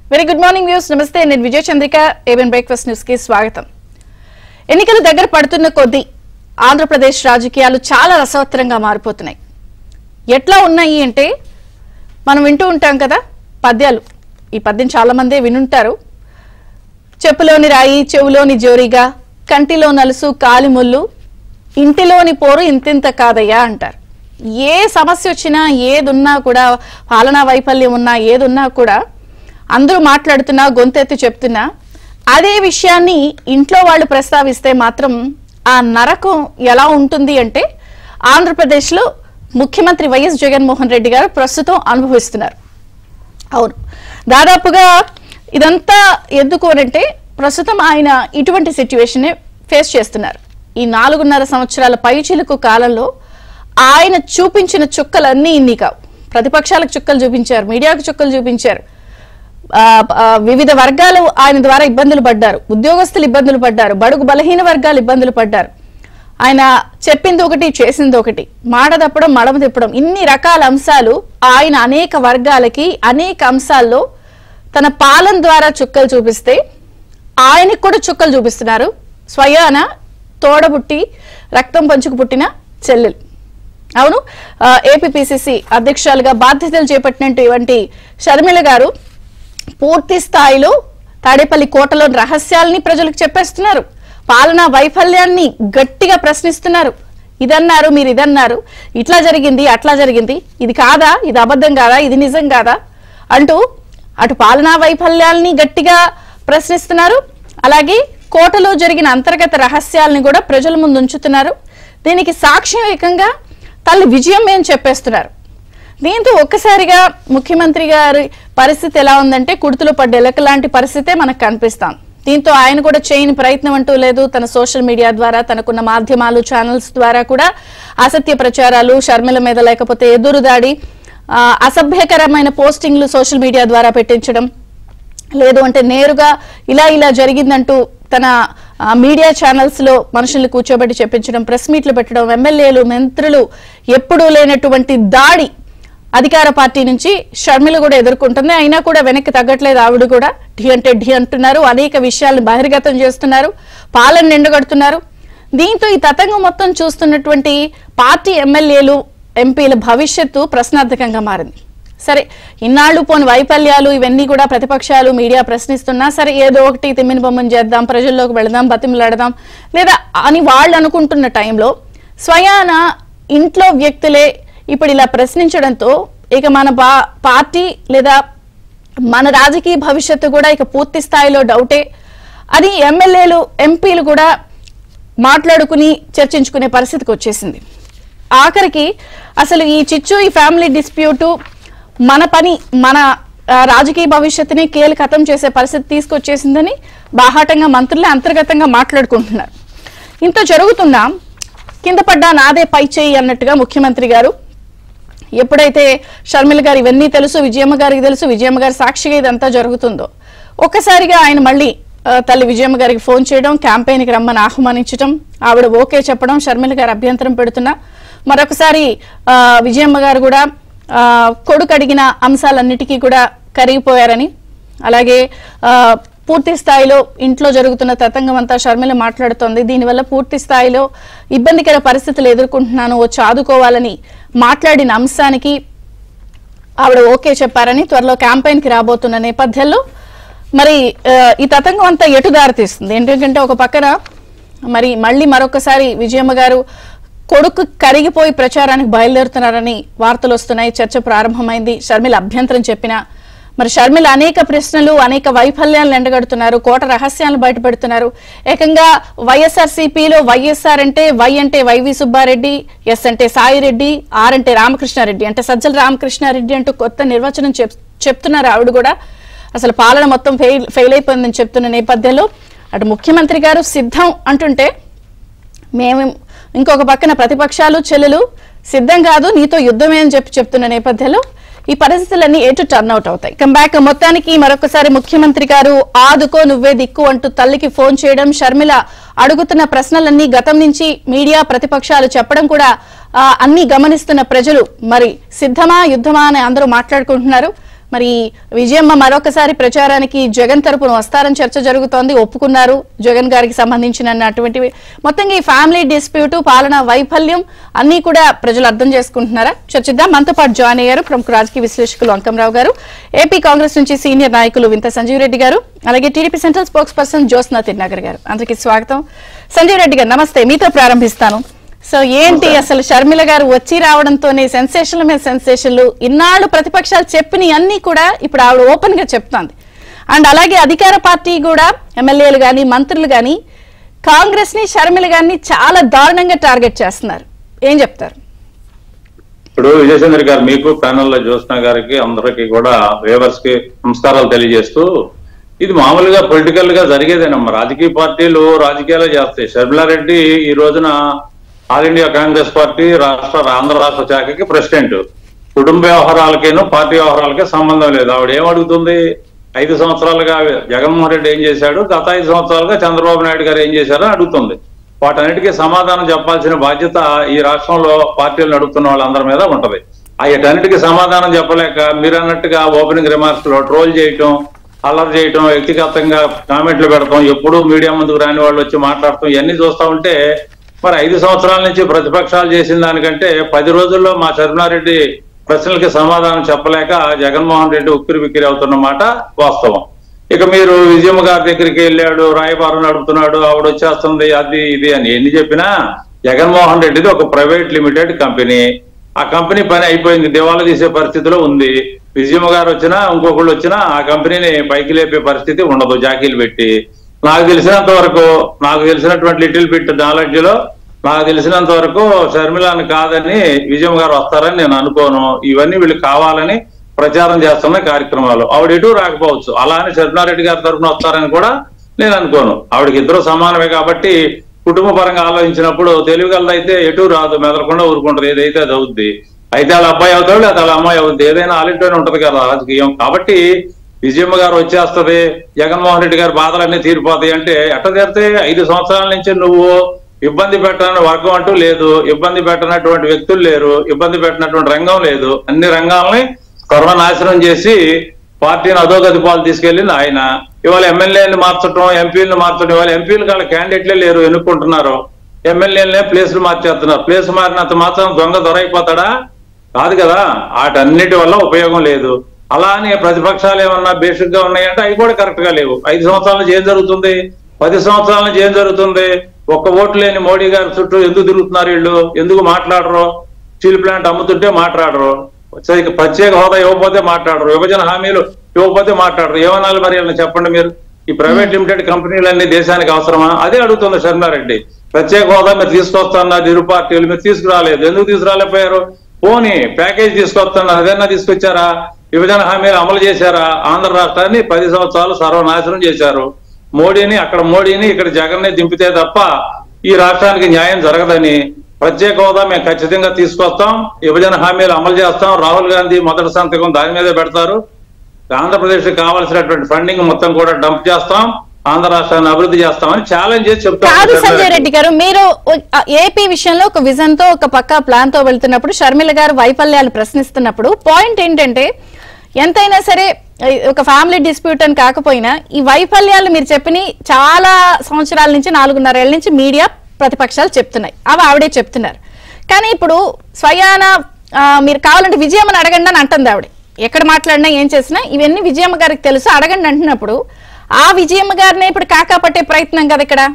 Very good morning news నమస్తే నేను Vijaya Chandrika ABN breakfast news కి స్వాగతం ఎన్నికలు దగ్గర పడుతున్న కొద్దీ ఆంధ్రప్రదేశ్ రాజకీయాలు చాలా రసవత్తరంగా మారిపోతున్నాయి ఎట్లా ఉన్నాయి అంటే మనం వింటూ ఉంటాం కదా పద్యాలు ఈ పద్యం చాలా మందే వినుంటారు చెప్పులోని రాయి చెవులోని జోరిగా కంటిలో నలుసు కాలిముళ్ళు ఇంటిలోని పోరు ఇంతింత కాదయ్యా అంటారు ఏ సమస్య వచ్చినా ఏదున్నా కూడా పాలనా వైఫల్యం ఉన్నా ఏదున్నా కూడా అందరూ మాట్లాడుతున్నా గొంతెత్తి చెప్తున్నా అదే విషయాన్ని ఇంట్లో వాళ్ళు ప్రస్తావిస్తే మాత్రం ఆ నరకం ఎలా ఉంటుంది అంటే ఆంధ్రప్రదేశ్లో ముఖ్యమంత్రి వైఎస్ జగన్మోహన్ రెడ్డి గారు ప్రస్తుతం అనుభవిస్తున్నారు అవును దాదాపుగా ఇదంతా ఎందుకు అనంటే ప్రస్తుతం ఆయన ఇటువంటి సిచ్యువేషన్ ఫేస్ చేస్తున్నారు ఈ నాలుగున్నర సంవత్సరాల పైచిలుకు కాలంలో ఆయన చూపించిన చుక్కలన్నీ ఇన్ని కావు ప్రతిపక్షాలకు చుక్కలు చూపించారు మీడియాకు చుక్కలు చూపించారు ఆ, ఆ, వివిధ వర్గాలు ఆయన ద్వారా ఇబ్బందులు పడ్డారు ఉద్యోగస్తులు ఇబ్బందులు పడ్డారు బడుగు బలహీన వర్గాలు ఇబ్బందులు పడ్డారు ఆయన చెప్పింది ఒకటి చేసింది ఒకటి మాట తప్పడం మడమ తిప్పడం ఇన్ని రకాల అంశాలు ఆయన అనేక వర్గాలకి అనేక అంశాల్లో తన పాలన ద్వారా చుక్కలు చూపిస్తే ఆయనకు కూడా చుక్కలు చూపిస్తున్నారు స్వయాన తోడబుట్టి రక్తం పంచుకు పుట్టిన చెల్లెలు అవును ఏపీపీసీసీ అధ్యక్షురాలుగా బాధ్యతలు చేపట్టినటువంటి షర్మిల గారు పూర్తి స్థాయిలో తాడేపల్లి కోటలోని రహస్యాల్ని ప్రజలకు చెప్పేస్తున్నారు పాలనా వైఫల్యాన్ని గట్టిగా ప్రశ్నిస్తున్నారు ఇదన్నారు మీరు ఇదన్నారు ఇట్లా జరిగింది అట్లా జరిగింది ఇది కాదా ఇది అబద్ధం కాదా ఇది నిజం కాదా అంటూ అటు పాలనా వైఫల్యాల్ని గట్టిగా ప్రశ్నిస్తున్నారు అలాగే కోటలో జరిగిన అంతర్గత రహస్యాల్ని కూడా ప్రజల ముందు ఉంచుతున్నారు దీనికి సాక్ష్యం ఏకంగా తల్లి విజయం మేము చెప్పేస్తున్నారు దీంతో ఒక్కసారిగా ముఖ్యమంత్రి గారి పరిస్థితి ఎలా ఉందంటే కుడుతులు పడ్డ ఎలక లాంటి పరిస్థితే మనకు కనిపిస్తాం దీంతో ఆయన కూడా చేయని ప్రయత్నం అంటూ లేదు తన సోషల్ మీడియా ద్వారా తనకున్న మాధ్యమాలు ఛానల్స్ ద్వారా కూడా అసత్య ప్రచారాలు షర్మిల మీద లేకపోతే ఎదురుదాడి ఆ, అసభ్యకరమైన పోస్టింగ్లు సోషల్ మీడియా ద్వారా పెట్టించడం లేదు అంటే నేరుగా ఇలా ఇలా జరిగిందంటూ తన ఆ, మీడియా ఛానల్స్ లో మనుషుల్ని కూర్చోబెట్టి చెప్పించడం ప్రెస్ మీట్లు పెట్టడం ఎమ్మెల్యేలు మంత్రులు ఎప్పుడూ లేనటువంటి దాడి అధికార పార్టీ నుంచి షర్మిల కూడా ఎదుర్కొంటుంది అయినా కూడా వెనక్కి తగ్గట్లేదు ఆవిడ కూడా ఢీ అంటే ఢీ అంటున్నారు అనేక విషయాలను బహిర్గతం చేస్తున్నారు పాలన నిండగడుతున్నారు దీంతో ఈ తతంగం మొత్తం చూస్తున్నటువంటి పార్టీ ఎమ్మెల్యేలు ఎంపీల భవిష్యత్తు ప్రశ్నార్థకంగా మారింది సరే ఇన్నాళ్ళు పోని వైఫల్యాలు ఇవన్నీ కూడా ప్రతిపక్షాలు మీడియా ప్రశ్నిస్తున్నా సరే ఏదో ఒకటి తిమ్మిని బొమ్మని చేద్దాం ప్రజల్లోకి వెళదాం బతిమలాడదాం లేదా అని వాళ్ళు అనుకుంటున్న టైంలో స్వయాన ఇంట్లో వ్యక్తులే ఇప్పుడు ఇలా ప్రశ్నించడంతో ఇక మన పా- పార్టీ లేదా మన రాజకీయ భవిష్యత్తు కూడా ఇక పూర్తి స్థాయిలో డౌటే అని ఎమ్మెల్యేలు ఎంపీలు కూడా మాట్లాడుకుని చర్చించుకునే పరిస్థితికి వచ్చేసింది ఆఖరికి అసలు ఈ చిచ్చు ఈ ఫ్యామిలీ డిస్ప్యూటు మన పని మన ఆ, రాజకీయ భవిష్యత్తుని కీలకతం చేసే పరిస్థితి తీసుకొచ్చేసిందని బాహాటంగా మంత్రులే అంతర్గతంగా మాట్లాడుకుంటున్నారు ఇంత జరుగుతున్నా కింద పడ్డా నాదే పై చేయి అన్నట్టుగా ముఖ్యమంత్రి గారు ఎప్పుడైతే షర్మిల గారు ఇవన్నీ తెలుసు విజయమ్మ గారికి తెలుసు విజయమ్మ గారి సాక్షిగా ఇదంతా జరుగుతుందో ఒక్కసారిగా ఆయన మళ్ళీ ఆ, తల్లి విజయమ్మ గారికి ఫోన్ చేయడం క్యాంపెయిన్కి రమ్మని ఆహ్వానించడం ఆవిడ ఓకే చెప్పడం షర్మిల గారు అభ్యంతరం పెడుతున్నా మరొకసారి ఆ, విజయమ్మ గారు కూడా ఆ, కొడుకు అడిగిన అంశాలన్నిటికీ కూడా కరిగిపోయారని అలాగే ఆ, పూర్తి స్థాయిలో ఇంట్లో జరుగుతున్న తతంగం అంతా షర్మిల మాట్లాడుతోంది దీనివల్ల పూర్తి స్థాయిలో ఇబ్బందికర పరిస్థితులు ఎదుర్కొంటున్నాను వచ్చి ఆదుకోవాలని మాట్లాడిన అంశానికి ఆవిడ ఓకే చెప్పారని త్వరలో క్యాంపెయిన్ కి రాబోతున్న నేపథ్యంలో మరి ఆ, ఈ తతంగం అంతా ఎటు దారితీస్తుంది ఎందుకంటే ఒక పక్కన మరి మళ్ళీ మరొకసారి విజయమ్మ గారు కొడుకు కరిగిపోయి ప్రచారానికి బయలుదేరుతున్నారని వార్తలు వస్తున్నాయి చర్చ ప్రారంభమైంది షర్మిల అభ్యంతరం చెప్పిన మరి షర్మిల అనేక ప్రశ్నలు అనేక వైఫల్యాలను ఎండగడుతున్నారు కోట రహస్యాలను బయటపెడుతున్నారు ఏకంగా వైఎస్ఆర్ సిపిలో వైఎస్ఆర్ అంటే వై అంటే వైవి సుబ్బారెడ్డి ఎస్ అంటే సాయిరెడ్డి ఆర్ అంటే రామకృష్ణారెడ్డి అంటే సజ్జల రామకృష్ణారెడ్డి అంటూ కొత్త నిర్వచనం చెప్ చెప్తున్నారు ఆవిడ కూడా అసలు పాలన మొత్తం ఫెయిల్ ఫెయిల్ అయిపోయిందని చెప్తున్న నేపథ్యంలో అటు ముఖ్యమంత్రి గారు సిద్ధం అంటుంటే మేము ఇంకొక పక్కన ప్రతిపక్షాలు చెల్లెలు సిద్ధం కాదు నీతో యుద్ధమే అని చెప్పి చెప్తున్న నేపథ్యంలో ఈ పరిస్థితులన్నీ ఎటు టర్న్ అవుట్ అవుతాయి కంబ్యాక్ మొత్తానికి మరొకసారి ముఖ్యమంత్రి గారు ఆదుకో నువ్వే దిక్కు అంటూ తల్లికి ఫోన్ చేయడం షర్మిల అడుగుతున్న ప్రశ్నలన్నీ గతం నుంచి మీడియా ప్రతిపక్షాలు చెప్పడం కూడా ఆ, అన్ని గమనిస్తున్న ప్రజలు మరి సిద్ధమా యుద్ధమా అని అందరూ మాట్లాడుకుంటున్నారు మరి విజయమ్మ మరొకసారి ప్రచారానికి జగన్ తరపున వస్తారని చర్చ జరుగుతోంది ఒప్పుకున్నారు జగన్ గారికి సంబంధించిన అటువంటివి మొత్తంగా ఈ ఫ్యామిలీ డిస్ప్యూట్ పాలన వైఫల్యం అన్ని కూడా ప్రజలు అర్థం చేసుకుంటున్నారా చర్చిద్దాం మనతో పాటు జాయిన్ అయ్యారు ప్రముఖ రాజకీయ విశ్లేషకులు అంకంరావు గారు ఏపీ కాంగ్రెస్ నుంచి సీనియర్ నాయకులు వింత సంజీవ్ రెడ్డి గారు అలాగే TDP central spokesperson Jyotsna తిన్నాగర్ గారు అందరికీ స్వాగతం సంజీవ్ రెడ్డి గారు నమస్తే మీతో ప్రారంభిస్తాను సో ఏంటి అసలు షర్మిల గారు వచ్చి రావడంతోనే సెన్సేషన్ల మీద సెన్సేషన్లు ఇన్నాళ్ళు ప్రతిపక్షాలు చెప్పినవి అన్ని కూడా ఇప్పుడు ఆవిడ ఓపెన్ గా చెప్తాంది అండ్ అలాగే అధికార పార్టీ కూడా ఎమ్మెల్యేలు గాని మంత్రులు గాని కాంగ్రెస్ ని షర్మిల గారిని చాలా దారుణంగా టార్గెట్ చేస్తున్నారు ఏం చెప్తారు ఇప్పుడు విజయచంద్ర గారు మీకు ప్యానెల్లో జ్యోత్స్న గారికి అందరికి కూడా వేవర్స్ కి నమస్కారాలు తెలియజేస్తూ ఇది మామూలుగా పొలిటికల్ గా జరిగేదేనమ్మా రాజకీయ పార్టీలు రాజకీయాలు చేస్తాయి షర్మిలారెడ్డి ఈ రోజున ఆల్ ఇండియా కాంగ్రెస్ పార్టీ రాష్ట్ర ఆంధ్ర రాష్ట్ర శాఖకి ప్రెసిడెంట్ కుటుంబ వ్యవహారాలకేను పార్టీ వ్యవహారాలకే సంబంధం లేదు ఆవిడ ఏం అడుగుతుంది ఐదు సంవత్సరాలుగా జగన్మోహన్ రెడ్డి ఏం చేశాడు గత ఐదు సంవత్సరాలుగా చంద్రబాబు నాయుడు గారు ఏం చేశారో అడుగుతుంది వాటన్నిటికీ సమాధానం చెప్పాల్సిన బాధ్యత ఈ రాష్ట్రంలో పార్టీలు నడుపుతున్న వాళ్ళందరి మీద ఉంటది ఆ వీటన్నిటికీ సమాధానం చెప్పలేక మీరు అన్నట్టుగా ఓపెనింగ్ రిమార్క్స్ లో ట్రోల్ చేయటం అల్లరి చేయటం వ్యక్తిగతంగా కామెంట్లు పెడతాం ఎప్పుడూ మీడియా ముందుకు రాని వాళ్ళు వచ్చి మాట్లాడటం ఇవన్నీ చూస్తా ఉంటే మరి ఐదు సంవత్సరాల నుంచి ప్రతిపక్షాలు చేసిన దానికంటే పది రోజుల్లో మా శర్మారెడ్డి ప్రశ్నలకి సమాధానం చెప్పలేక జగన్మోహన్ రెడ్డి ఉక్కిరి బిక్కిరి అవుతున్న మాట వాస్తవం ఇక మీరు విజయమ్మ గారి దగ్గరికి వెళ్ళాడు రాయబారం నడుపుతున్నాడు ఆవిడ వచ్చేస్తుంది అది ఇది అని ఎన్ని చెప్పినా జగన్మోహన్ రెడ్డిది ఒక ప్రైవేట్ లిమిటెడ్ కంపెనీ ఆ కంపెనీ పని అయిపోయింది దివాలా తీసే పరిస్థితిలో ఉంది విజయమ్మ గారు వచ్చినా ఇంకొకళ్ళు వచ్చినా ఆ కంపెనీని పైకి లేపే పరిస్థితి ఉండదు జాకీలు పెట్టి నాకు తెలిసినంత వరకు నాకు తెలిసినటువంటి లిటిల్ బిట్ నాలెడ్జ్ లో నాకు తెలిసినంత వరకు షర్మిలాని కాదని విజయమ్మ గారు వస్తారని నేను అనుకోను ఇవన్నీ వీళ్ళు కావాలని ప్రచారం చేస్తున్న కార్యక్రమాలు ఆవిడ ఎటు రాకపోవచ్చు అలా అని షర్మిలారెడ్డి గారి తరఫున వస్తారని కూడా నేను అనుకోను ఆవిడకి ఇద్దరు సమానమే కాబట్టి కుటుంబ పరంగా ఆలోచించినప్పుడు తెలివిగలదైతే ఎటు రాదు మెదలకుండా ఊరుకుంటది ఏదైతే అది అవుద్ది అయితే వాళ్ళ అబ్బాయి అవుతాడు లేదా వాళ్ళ అమ్మాయి అవుద్ది ఏదైనా ఆలింటోనే ఉంటది కదా రాజకీయం కాబట్టి విజయమ్మ గారు వచ్చేస్తది జగన్మోహన్ రెడ్డి గారి బాధలన్నీ తీరిపోతాయి అంటే ఎట్ట తీరితే ఐదు సంవత్సరాల నుంచి నువ్వు ఇబ్బంది పెట్టని వర్గం అంటూ లేదు ఇబ్బంది పెట్టనటువంటి వ్యక్తులు లేరు ఇబ్బంది పెట్టినటువంటి రంగం లేదు అన్ని రంగాలని సర్వనాశనం చేసి పార్టీని అధోగతి పాలు తీసుకెళ్ళింది ఆయన ఇవాళ ఎమ్మెల్యేని మార్చడం ఎంపీలను మార్చడం ఇవాళ ఎంపీలు కాళ్ళ క్యాండిడేట్లే లేరు ఎన్నుకుంటున్నారు ఎమ్మెల్యేలనే ప్లేసులు మార్చేస్తున్నారు ప్లేస్ మారినంత మాత్రం దొంగ దొరైపోతాడా కాదు కదా వాటన్నిటి వల్ల ఉపయోగం లేదు అలా అని ప్రతిపక్షాలు ఏమన్నా బేసిక్ గా ఉన్నాయంటే అవి కూడా కరెక్ట్ గా లేవు ఐదు సంవత్సరాల నుంచి ఏం జరుగుతుంది పది సంవత్సరాల నుంచి ఏం జరుగుతుంది ఒక్క ఓటు లేని మోడీ గారి చుట్టూ ఎందుకు తిరుగుతున్నారు వీళ్ళు ఎందుకు మాట్లాడరు స్టీల్ ప్లాంట్ అమ్ముతుంటే మాట్లాడరు సరిగ్గా ప్రత్యేక హోదా ఇవ్వకపోతే మాట్లాడరు విభజన హామీలు ఇవ్వకపోతే మాట్లాడరు ఏమనాలి మరి వీళ్ళని చెప్పండి మీరు ఈ ప్రైవేట్ లిమిటెడ్ కంపెనీలన్నీ దేశానికి అవసరమా అదే అడుగుతుంది శర్మారెడ్డి ప్రత్యేక హోదా మీరు తీసుకొస్తున్నారు ఇరు పార్టీలు మీరు తీసుకురాలేదు ఎందుకు తీసుకురాలేకపోయారు పోనీ ప్యాకేజ్ తీసుకొస్తున్నారు అదన్నా తీసుకొచ్చారా విభజన హామీలు అమలు చేశారా ఆంధ్ర రాష్ట్రాన్ని పది సంవత్సరాలు సర్వనాశనం చేశారు మోడీని అక్కడ మోడీని ఇక్కడ జగన్ని దింపితే తప్ప ఈ రాష్ట్రానికి న్యాయం జరగదని ప్రత్యేక హోదా మేము ఖచ్చితంగా తీసుకొస్తాం విభజన హామీలు అమలు చేస్తాం రాహుల్ గాంధీ మొదటి సంతకం దాని మీదే పెడతారు ఆంధ్రప్రదేశ్ కావాల్సినటువంటి ఫండింగ్ మొత్తం కూడా డంప్ చేస్తాం ఆంధ్ర రాష్ట్రాన్ని అభివృద్ధి చేస్తామని ఛాలెంజ్ చేసి కాదు సంజయ్ చెప్తాం రెడ్డి గారు మీరు ఆ, ఏపీ విషయంలో ఒక విజన్ తో ఒక పక్క ప్లాన్ తో వెళ్తున్నప్పుడు షర్మిల గారు వైఫల్యాలు ప్రశ్నిస్తున్నప్పుడు పాయింట్ ఏంటంటే ఎంతైనా సరే ఈ ఒక ఫ్యామిలీ డిస్ప్యూట్ అని కాకపోయినా ఈ వైఫల్యాలు మీరు చెప్పిన చాలా సంవత్సరాల నుంచి నాలుగున్నర ఏళ్ల నుంచి మీడియా ప్రతిపక్షాలు చెప్తున్నాయి అవి ఆవిడే చెప్తున్నారు కానీ ఇప్పుడు స్వయాన ఆ, మీరు కావాలంటే విజయమ్మని అడగండి అని అంటుంది ఆవిడ ఎక్కడ మాట్లాడినా ఏం చేసినా ఇవన్నీ విజయమ్మ గారికి తెలుసు అడగండి అంటున్నప్పుడు ఆ విజయమ్మ గారినే ఇప్పుడు కాకా పట్టే ప్రయత్నం కదా ఇక్కడ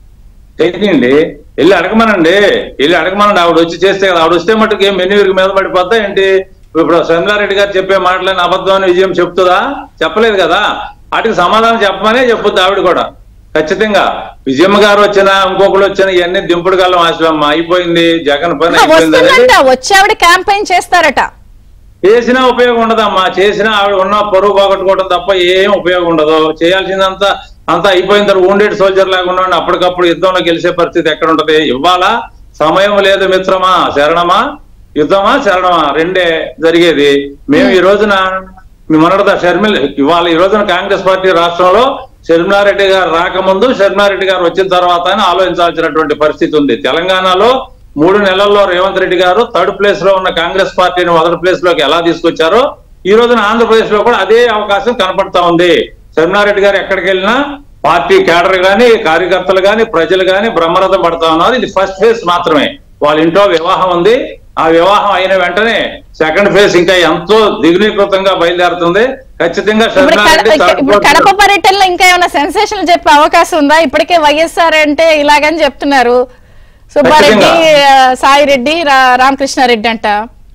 చేయండి వెళ్ళి అడగమనండి వెళ్ళి అడగమనండి ఆవిడ వచ్చి చేస్తే కదా ఆవిడ వస్తే మటుకు ఏం మెన్యూరికి మీద పడిపోద్దా ఏంటి ఇప్పుడు శర్మిలారెడ్డి గారు చెప్పే మాటలని అబద్ధం అని విజయం చెప్తుందా చెప్పలేదు కదా వాటికి సమాధానం చెప్పమనే చెప్పుద్ది ఆవిడ కూడా ఖచ్చితంగా విజయమ్మ గారు వచ్చినా ఇంకొకరు వచ్చినా ఇవన్నీ దింపుడు కాలం ఆశ్రమ అయిపోయింది జగన్ పని అయిపోయింది అనేది వస్తుందంట వచ్చి ఆవిడ క్యాంపెయిన్ చేస్తారట చేసినా ఉపయోగం ఉండదమ్మా చేసినా ఆవిడ ఉన్న పరువు పోగొట్టుకోవడం తప్ప ఏం ఉపయోగం ఉండదు చేయాల్సిందంతా అంతా అయిపోయిన తర్వాత wounded సోల్జర్ లాగా ఉన్నాడు అప్పటికప్పుడు యుద్ధంలో గెలిచే పరిస్థితి ఎక్కడ ఉంటది ఇవ్వాలా సమయం లేదు మిత్రమా శరణమా యుద్ధమా శరణమా రెండే జరిగేది మేము ఈ రోజున మీ మొన్నటిదా షర్మిల్ ఇవాళ ఈ రోజున కాంగ్రెస్ పార్టీ రాష్ట్రంలో షర్మిలారెడ్డి గారు రాకముందు షర్మిలారెడ్డి గారు వచ్చిన తర్వాత అని ఆలోచించాల్సినటువంటి పరిస్థితి ఉంది తెలంగాణలో మూడు నెలల్లో రేవంత్ రెడ్డి గారు థర్డ్ ప్లేస్ లో ఉన్న కాంగ్రెస్ పార్టీని మొదటి ప్లేస్ లోకి ఎలా తీసుకొచ్చారో ఈ రోజున ఆంధ్రప్రదేశ్ లో కూడా అదే అవకాశం కనపడతా ఉంది శర్మిలారెడ్డి గారు ఎక్కడికి వెళ్ళినా పార్టీ కేడర్ గాని కార్యకర్తలు గాని ప్రజలు గాని బ్రహ్మరథం పడతా ఉన్నారు ఇది ఫస్ట్ ఫేజ్ మాత్రమే వాళ్ళ ఇంట్లో వివాహం ఉంది ఆ వివాహం అయిన వెంటనే సెకండ్ ఫేజ్ ఇంకా ఎంతో దిగునీకృతంగా బయలుదేరుతుంది ఖచ్చితంగా ఇప్పుడు శర్మిలారెడ్డి కడ- third ఇప్పుడు vote- కడప పర్యటనలో ఇంకా ఏమైనా సెన్సేషన్ చెప్పే అవకాశం ఉందా ఇప్పటికే వైఎస్ఆర్ అంటే ఇలాగని చెప్తున్నారు సుబ్బారెడ్డి ఖచ్చితంగా. ఆ, సాయిరెడ్డి రా- రామకృష్ణారెడ్డి అంట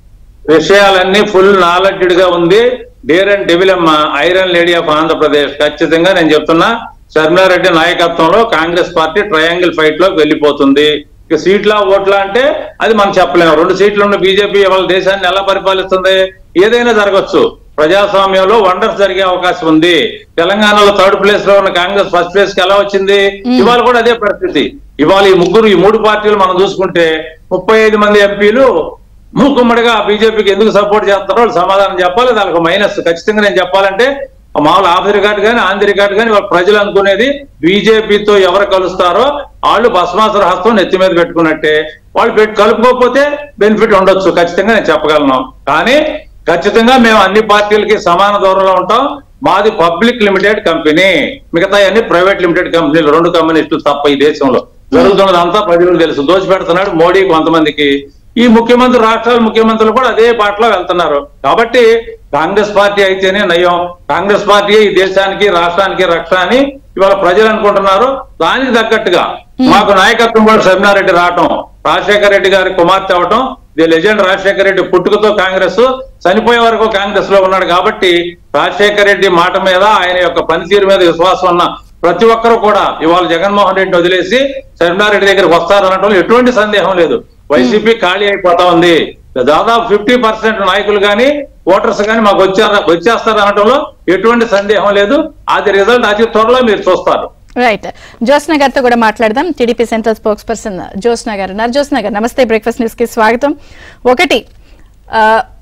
విషయాలన్నీ ఫుల్ నాలెడ్జ్డ్ గా ఉంది డేర్ అండ్ డెవిలమ్మ ఐరన్ లేడీ ఆఫ్ ఆంధ్రప్రదేశ్ ఖచ్చితంగా నేను చెప్తున్నా శర్మిలారెడ్డి నాయకత్వంలో కాంగ్రెస్ పార్టీ ట్రయాంగిల్ ఫైట్ లోకి వెళ్ళిపోతుంది ఇక సీట్లా ఓట్లా అంటే అది మనం చెప్పలేము రెండు సీట్లు ఉన్న బీజేపీ ఇవాళ దేశాన్ని ఎలా పరిపాలిస్తుంది ఏదైనా జరగచ్చు ప్రజాస్వామ్యంలో వండర్స్ జరిగే అవకాశం ఉంది తెలంగాణలో థర్డ్ ప్లేస్ లో ఉన్న కాంగ్రెస్ ఫస్ట్ ప్లేస్ కి ఎలా వచ్చింది ఇవాళ కూడా అదే పరిస్థితి ఇవాళ ఈ ముగ్గురు ఈ మూడు పార్టీలు మనం చూసుకుంటే ముప్పై ఐదు మంది ఎంపీలు మూకుమ్మడిగా బీజేపీకి ఎందుకు సపోర్ట్ చేస్తారో వాళ్ళు సమాధానం చెప్పాలి దానికి మైనస్ ఖచ్చితంగా నేను చెప్పాలంటే మామూలు ఆఫ్ ది రికార్డ్ కానీ ఆన్ ది రికార్డ్ కానీ వాళ్ళ ప్రజలు అనుకునేది బీజేపీతో ఎవరు కలుస్తారో వాళ్ళు భస్మాసుర హస్తం నెత్తి మీద పెట్టుకున్నట్టే వాళ్ళు పెట్టి కలుపుకోకపోతే బెనిఫిట్ ఉండొచ్చు ఖచ్చితంగా నేను చెప్పగలను కానీ ఖచ్చితంగా మేము అన్ని పార్టీలకి సమాన దూరంలో ఉంటాం మాది పబ్లిక్ లిమిటెడ్ కంపెనీ మిగతా అన్ని ప్రైవేట్ లిమిటెడ్ కంపెనీలు రెండు కమ్యూనిస్టులు తప్ప ఈ దేశంలో జరుగుతున్నదంతా ప్రజలకు తెలుసు దోచిపెడుతున్నాడు మోడీ కొంతమందికి ఈ ముఖ్యమంత్రి రాష్ట్రాల ముఖ్యమంత్రులు కూడా అదే బాటలో వెళ్తున్నారు కాబట్టి కాంగ్రెస్ పార్టీ అయితేనే నయం కాంగ్రెస్ పార్టీ ఈ దేశానికి రాష్ట్రానికి రక్షణ అని ఇవాళ ప్రజలు అనుకుంటున్నారు దానికి తగ్గట్టుగా మాకు నాయకత్వం కూడా శర్మినారెడ్డి రావటం రాజశేఖర రెడ్డి గారి కుమార్తె అవటం ది లెజెండ్ రాజశేఖర రెడ్డి పుట్టుకతో కాంగ్రెస్ చనిపోయే వరకు కాంగ్రెస్ లో ఉన్నాడు కాబట్టి రాజశేఖర రెడ్డి మాట మీద ఆయన యొక్క పనితీరు మీద విశ్వాసం ఉన్న ప్రతి ఒక్కరు కూడా ఇవాళ జగన్మోహన్ రెడ్డిని వదిలేసి శర్మిలారెడ్డి దగ్గరికి వస్తారనటంలో ఎటువంటి సందేహం లేదు వైసీపీ ఖాళీ అయిపోతా ఉంది దాదాపు ఫిఫ్టీ పర్సెంట్ నాయకులు కానీ ఓటర్స్ కానీ మాకు వచ్చారు వచ్చేస్తారు అనటంలో ఎటువంటి సందేహం లేదు అది రిజల్ట్ అతి త్వరలో మీరు చూస్తారు రైట్ జ్యోత్స్న గారితో కూడా మాట్లాడదాం TDP central spokesperson Jyotsna garu ఉన్నారు జ్యోత్స్న గారు నమస్తే బ్రేక్ఫాస్ట్ న్యూస్ కి స్వాగతం ఒకటి ఆ,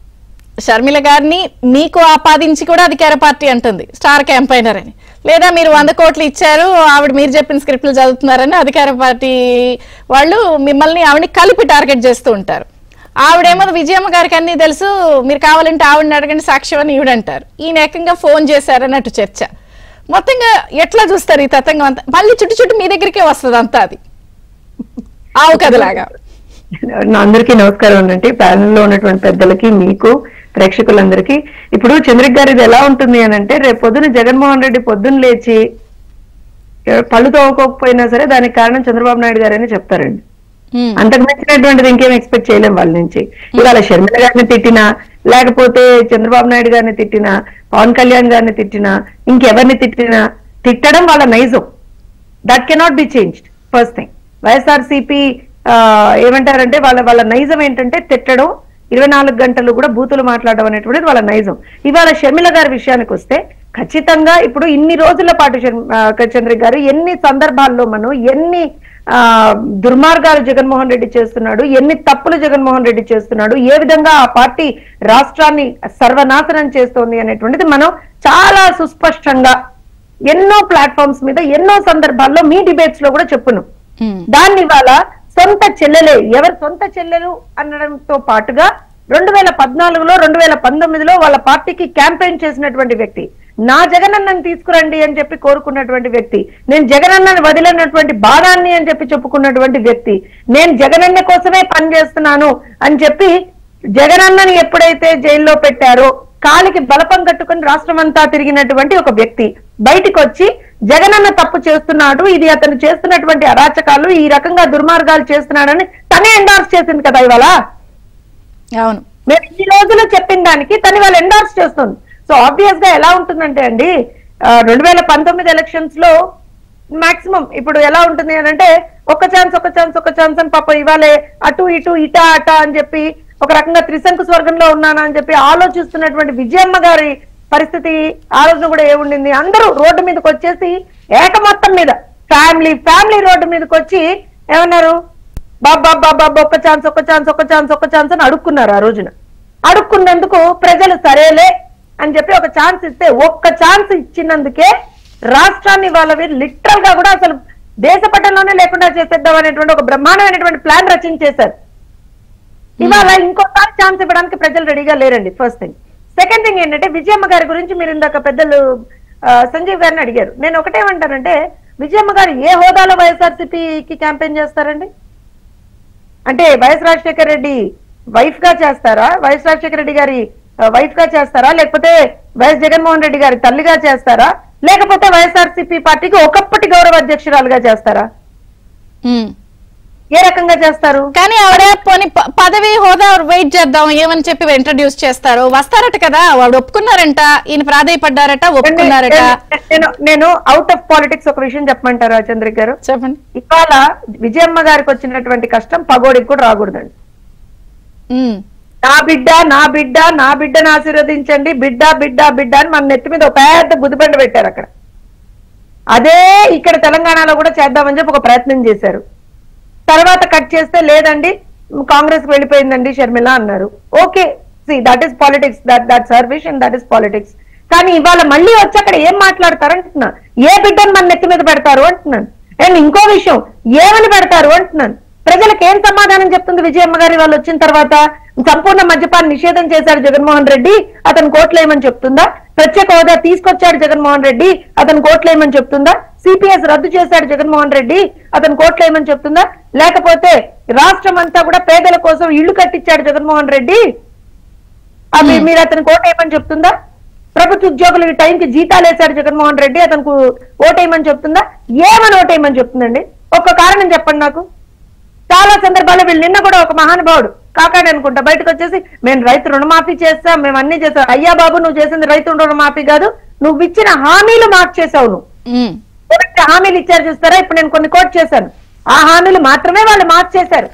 షర్మిల గారిని మీకు ఆపాదించి కూడా అధికార పార్టీ అంటుంది స్టార్ క్యాంపైనర్ అని లేదా మీరు వంద కోట్లు ఇచ్చారు ఆవిడ మీరు చెప్పిన స్క్రిప్ట్లు చదువుతున్నారని అధికార పార్టీ వాళ్ళు మిమ్మల్ని ఆవిడని కలిపి టార్గెట్ చేస్తూ ఉంటారు ఆవిడేమో విజయమ్మ గారికి అన్ని తెలుసు మీరు కావాలంటే ఆవిడని అడగండి సాక్ష్యం అని ఈవిడంటారు ఈయన ఏకంగా ఫోన్ చేశారన్నట్టు చర్చ మొత్తంగా ఎట్లా చూస్తారు ఈ తతంగం అంతా మళ్ళీ చుట్టు చుట్టూ మీ దగ్గరికే వస్తుంది అంతా అది ఆవు కథలాగా నా అందరికీ నమస్కారం అండి ప్యానెల్ లో ఉన్నటువంటి పెద్దలకి మీకు ప్రేక్షకులందరికీ ఇప్పుడు చంద్రిక్ గారు ఇది ఎలా ఉంటుంది అని అంటే రేపు పొద్దున జగన్మోహన్ రెడ్డి పొద్దున్న లేచి ఏ, పళ్ళు తోముకోకపోయినా సరే దానికి కారణం చంద్రబాబు నాయుడు గారని చెప్తారండి ఉమ్, అంతకు మించినటువంటిది ఇంకేం ఎక్స్పెక్ట్ చేయలేం వాళ్ళ నుంచి ఇవాళ షర్మిల గారిని తిట్టినా లేకపోతే చంద్రబాబు నాయుడు గారిని తిట్టినా పవన్ కళ్యాణ్ గారిని తిట్టినా ఇంకెవరిని తిట్టినా తిట్టడం వాళ్ళ నైజం that cannot be changed first thing YSRCP ఏమంటారంటే వాళ్ళ వాళ్ళ నైజం ఏంటంటే తిట్టడం ఇరవై నాలుగు గంటలు కూడా బూతులు మాట్లాడడం అనేటువంటిది వాళ్ళ నైజం ఇవాళ షర్మిల గారి విషయానికి వస్తే ఖచ్చితంగా ఇప్పుడు ఇన్ని రోజుల పాటు శర్మ- ఆ, చంద్రిక్ గారు ఎన్ని సందర్భాల్లో మనం ఎన్ని ఆ దుర్మార్గాలు జగన్మోహన్ రెడ్డి చేస్తున్నాడు ఎన్ని తప్పులు జగన్మోహన్ రెడ్డి చేస్తున్నాడు ఏ విధంగా ఆ పార్టీ రాష్ట్రాన్ని సర్వనాశనం చేస్తోంది అనేటువంటిది మనం చాలా సుస్పష్టంగా ఎన్నో ప్లాట్ఫామ్స్ మీద ఎన్నో సందర్భాల్లో మీ డిబేట్స్ లో కూడా చెప్పును ఉమ్, దాన్ని ఇవాళ సొంత చెల్లెలే ఎవరు సొంత చెల్లెలు అనడంతో పాటుగా రెండు వేల పద్నాలుగులో రెండు వేల పంతొమ్మిదిలో వాళ్ళ పార్టీకి క్యాంపెయిన్ చేసినటువంటి వ్యక్తి నా జగనన్నని తీసుకురండి అని చెప్పి కోరుకున్నటువంటి వ్యక్తి నేను జగనన్నని వదిలినటువంటి బాణాన్ని అని చెప్పి చెప్పుకున్నటువంటి వ్యక్తి నేను జగనన్న కోసమే పనిచేస్తున్నాను అని చెప్పి జగనన్నని ఎప్పుడైతే జైల్లో పెట్టారో కాలికి బలపం కట్టుకుని రాష్ట్రం అంతా తిరిగినటువంటి ఒక వ్యక్తి బయటికి వచ్చి జగనన్న తప్పు చేస్తున్నాడు ఇది అతను చేస్తున్నటువంటి అరాచకాలు ఈ రకంగా దుర్మార్గాలు చేస్తున్నాడని తనే ఎండార్స్ చేసింది కదా ఇవాళ అవును మేము ఇన్ని రోజులు చెప్పిన దానికి తను ఇవాళ ఎండార్స్ చేస్తుంది సో ఆబ్వియస్ గా ఎలా ఉంటుందంటే అండి రెండు వేల పంతొమ్మిది ఎలక్షన్స్ లో మాక్సిమం ఇప్పుడు ఎలా ఉంటుంది అని అంటే ఒక ఛాన్స్ ఒక ఛాన్స్ ఒక ఛాన్స్ అని పాప ఇవాళే అటు ఇటు ఇట అట అని చెప్పి ఒక రకంగా త్రిశంకు స్వర్గంలో ఉన్నాను అని చెప్పి ఆలోచిస్తున్నటువంటి విజయమ్మ గారి పరిస్థితి ఆ రోజున కూడా ఏముండింది అందరూ రోడ్డు మీదకి వచ్చేసి ఏక మొత్తం మీద ఫ్యామిలీ ఫ్యామిలీ రోడ్డు మీదకి వచ్చి ఏమన్నారు బాబా బాబా ఒక్క ఛాన్స్ ఒక్క ఛాన్స్ ఒక్క ఛాన్స్ ఒక్క ఛాన్స్ అని అడుక్కున్నారు ఆ రోజున అడుక్కున్నందుకు ప్రజలు సరేలే అని చెప్పి ఒక ఛాన్స్ ఇస్తే ఒక్క ఛాన్స్ ఇచ్చినందుకే రాష్ట్రాన్ని వాళ్ళ లిటరల్ గా కూడా అసలు దేశ పట్టణంలోనే లేకుండా చేసేద్దాం అనేటువంటి ఒక బ్రహ్మాండమైనటువంటి ప్లాన్ రచించేశారు ఇవాళ ఇంకోసారి ఛాన్స్ ఇవ్వడానికి ప్రజలు రెడీగా లేరండి ఫస్ట్ థింగ్ సెకండ్ థింగ్ ఏంటంటే విజయమ్మ గారి గురించి మీరు ఇందాక పెద్దలు ఆ, సంజీవ్ గారిని అడిగారు నేను ఒకటేమంటానంటే విజయమ్మ గారు ఏ హోదాలో వైఎస్ఆర్సీపీకి క్యాంపెయిన్ చేస్తారండి అంటే వైఎస్ రాజశేఖర రెడ్డి వైఫ్ గా చేస్తారా వైఎస్ రాజశేఖర రెడ్డి గారి వైఫ్ గా చేస్తారా లేకపోతే వైఎస్ జగన్మోహన్ రెడ్డి గారి తల్లిగా చేస్తారా లేకపోతే వైఎస్ఆర్సీపీ పార్టీకి ఒకప్పటి గౌరవ అధ్యక్షురాలుగా చేస్తారా ఉమ్. ఏ రకంగా చేస్తారు కానీ ఆవిడ పోనీ ప- పదవి హోదా వెయిట్ చేద్దాం ఏమని చెప్పి ఇంట్రడ్యూస్ చేస్తారు వస్తారట కదా వాడు ఒప్పుకున్నారంట ఈయన ప్రాధాయపడ్డారట ఒప్పుకున్నారట నేను- నేను నేను అవుట్ ఆఫ్ పాలిటిక్స్ ఒక విషయం చెప్పమంటారా చంద్రిక్ గారు చెప్పండి ఇవాళ విజయమ్మ గారికి వచ్చినటువంటి కష్టం పగోడికి కూడా రాకూడదండి ఉమ్. నా బిడ్డ నా బిడ్డ నా బిడ్డను ఆశీర్వదించండి బిడ్డ బిడ్డ బిడ్డ అని మన నెత్తి మీద ఒక పెద్ద గుదిబండ పెట్టారు అక్కడ అదే ఇక్కడ తెలంగాణలో కూడా చేద్దామని చెప్పి ఒక ప్రయత్నం చేశారు తర్వాత కట్ చేస్తే లేదండి కాంగ్రెస్ వెళ్ళిపోయిందండి షర్మిల అన్నారు okay see that is politics that that service and that is politics కానీ ఇవాళ మళ్ళీ వచ్చి అక్కడ ఏం మాట్లాడతారు అంటున్నా ఏ బిడ్డను మన నెత్తి మీద పెడతారు అంటున్నాను అండ్ ఇంకో విషయం ఏమని పెడతారు అంటున్నాను ప్రజలకు ఏం సమాధానం చెప్తుంది విజయమ్మ గారి వాళ్ళు వచ్చిన తర్వాత సంపూర్ణ మద్యపాన నిషేధం చేశాడు జగన్మోహన్ రెడ్డి అతను కోట్లేయమని చెప్తుందా ప్రత్యేక హోదా తీసుకొచ్చాడు జగన్మోహన్ రెడ్డి అతను కోట్లేయమని చెప్తుందా సిపిఎస్ రద్దు చేశాడు జగన్మోహన్ రెడ్డి అతను కోట్లేయమని చెప్తుందా లేకపోతే రాష్ట్రం అంతా కూడా పేదల కోసం ఇళ్లు కట్టించాడు జగన్మోహన్ రెడ్డి అవి మీరు అతను కోటేయమని చెప్తుందా ప్రభుత్వ ఉద్యోగులకి టైంకి జీతాలు వేశాడు జగన్మోహన్ రెడ్డి అతనికి ఓటేయమని చెప్తుందా ఏమని ఓటేయమని చెప్తుందండి ఒక్క కారణం చెప్పండి నాకు చాలా సందర్భాల్లో వీళ్ళు నిన్న కూడా ఒక మహానుభావుడు కాకాడు అనుకుంటా బయటకు వచ్చేసి మేము రైతు రుణమాఫీ చేస్తాం మేము అన్ని చేస్తాం అయ్యా బాబు నువ్వు చేసింది రైతు రుణమాఫీ కాదు నువ్వు ఇచ్చిన హామీలు మార్చేసావు నువ్వు ఉమ్. ఎవరైతే హామీలు ఇచ్చారు చూస్తారా ఇప్పుడు నేను కొన్ని కోట్ చేశాను ఆ హామీలు మాత్రమే వాళ్ళు మార్చేశారు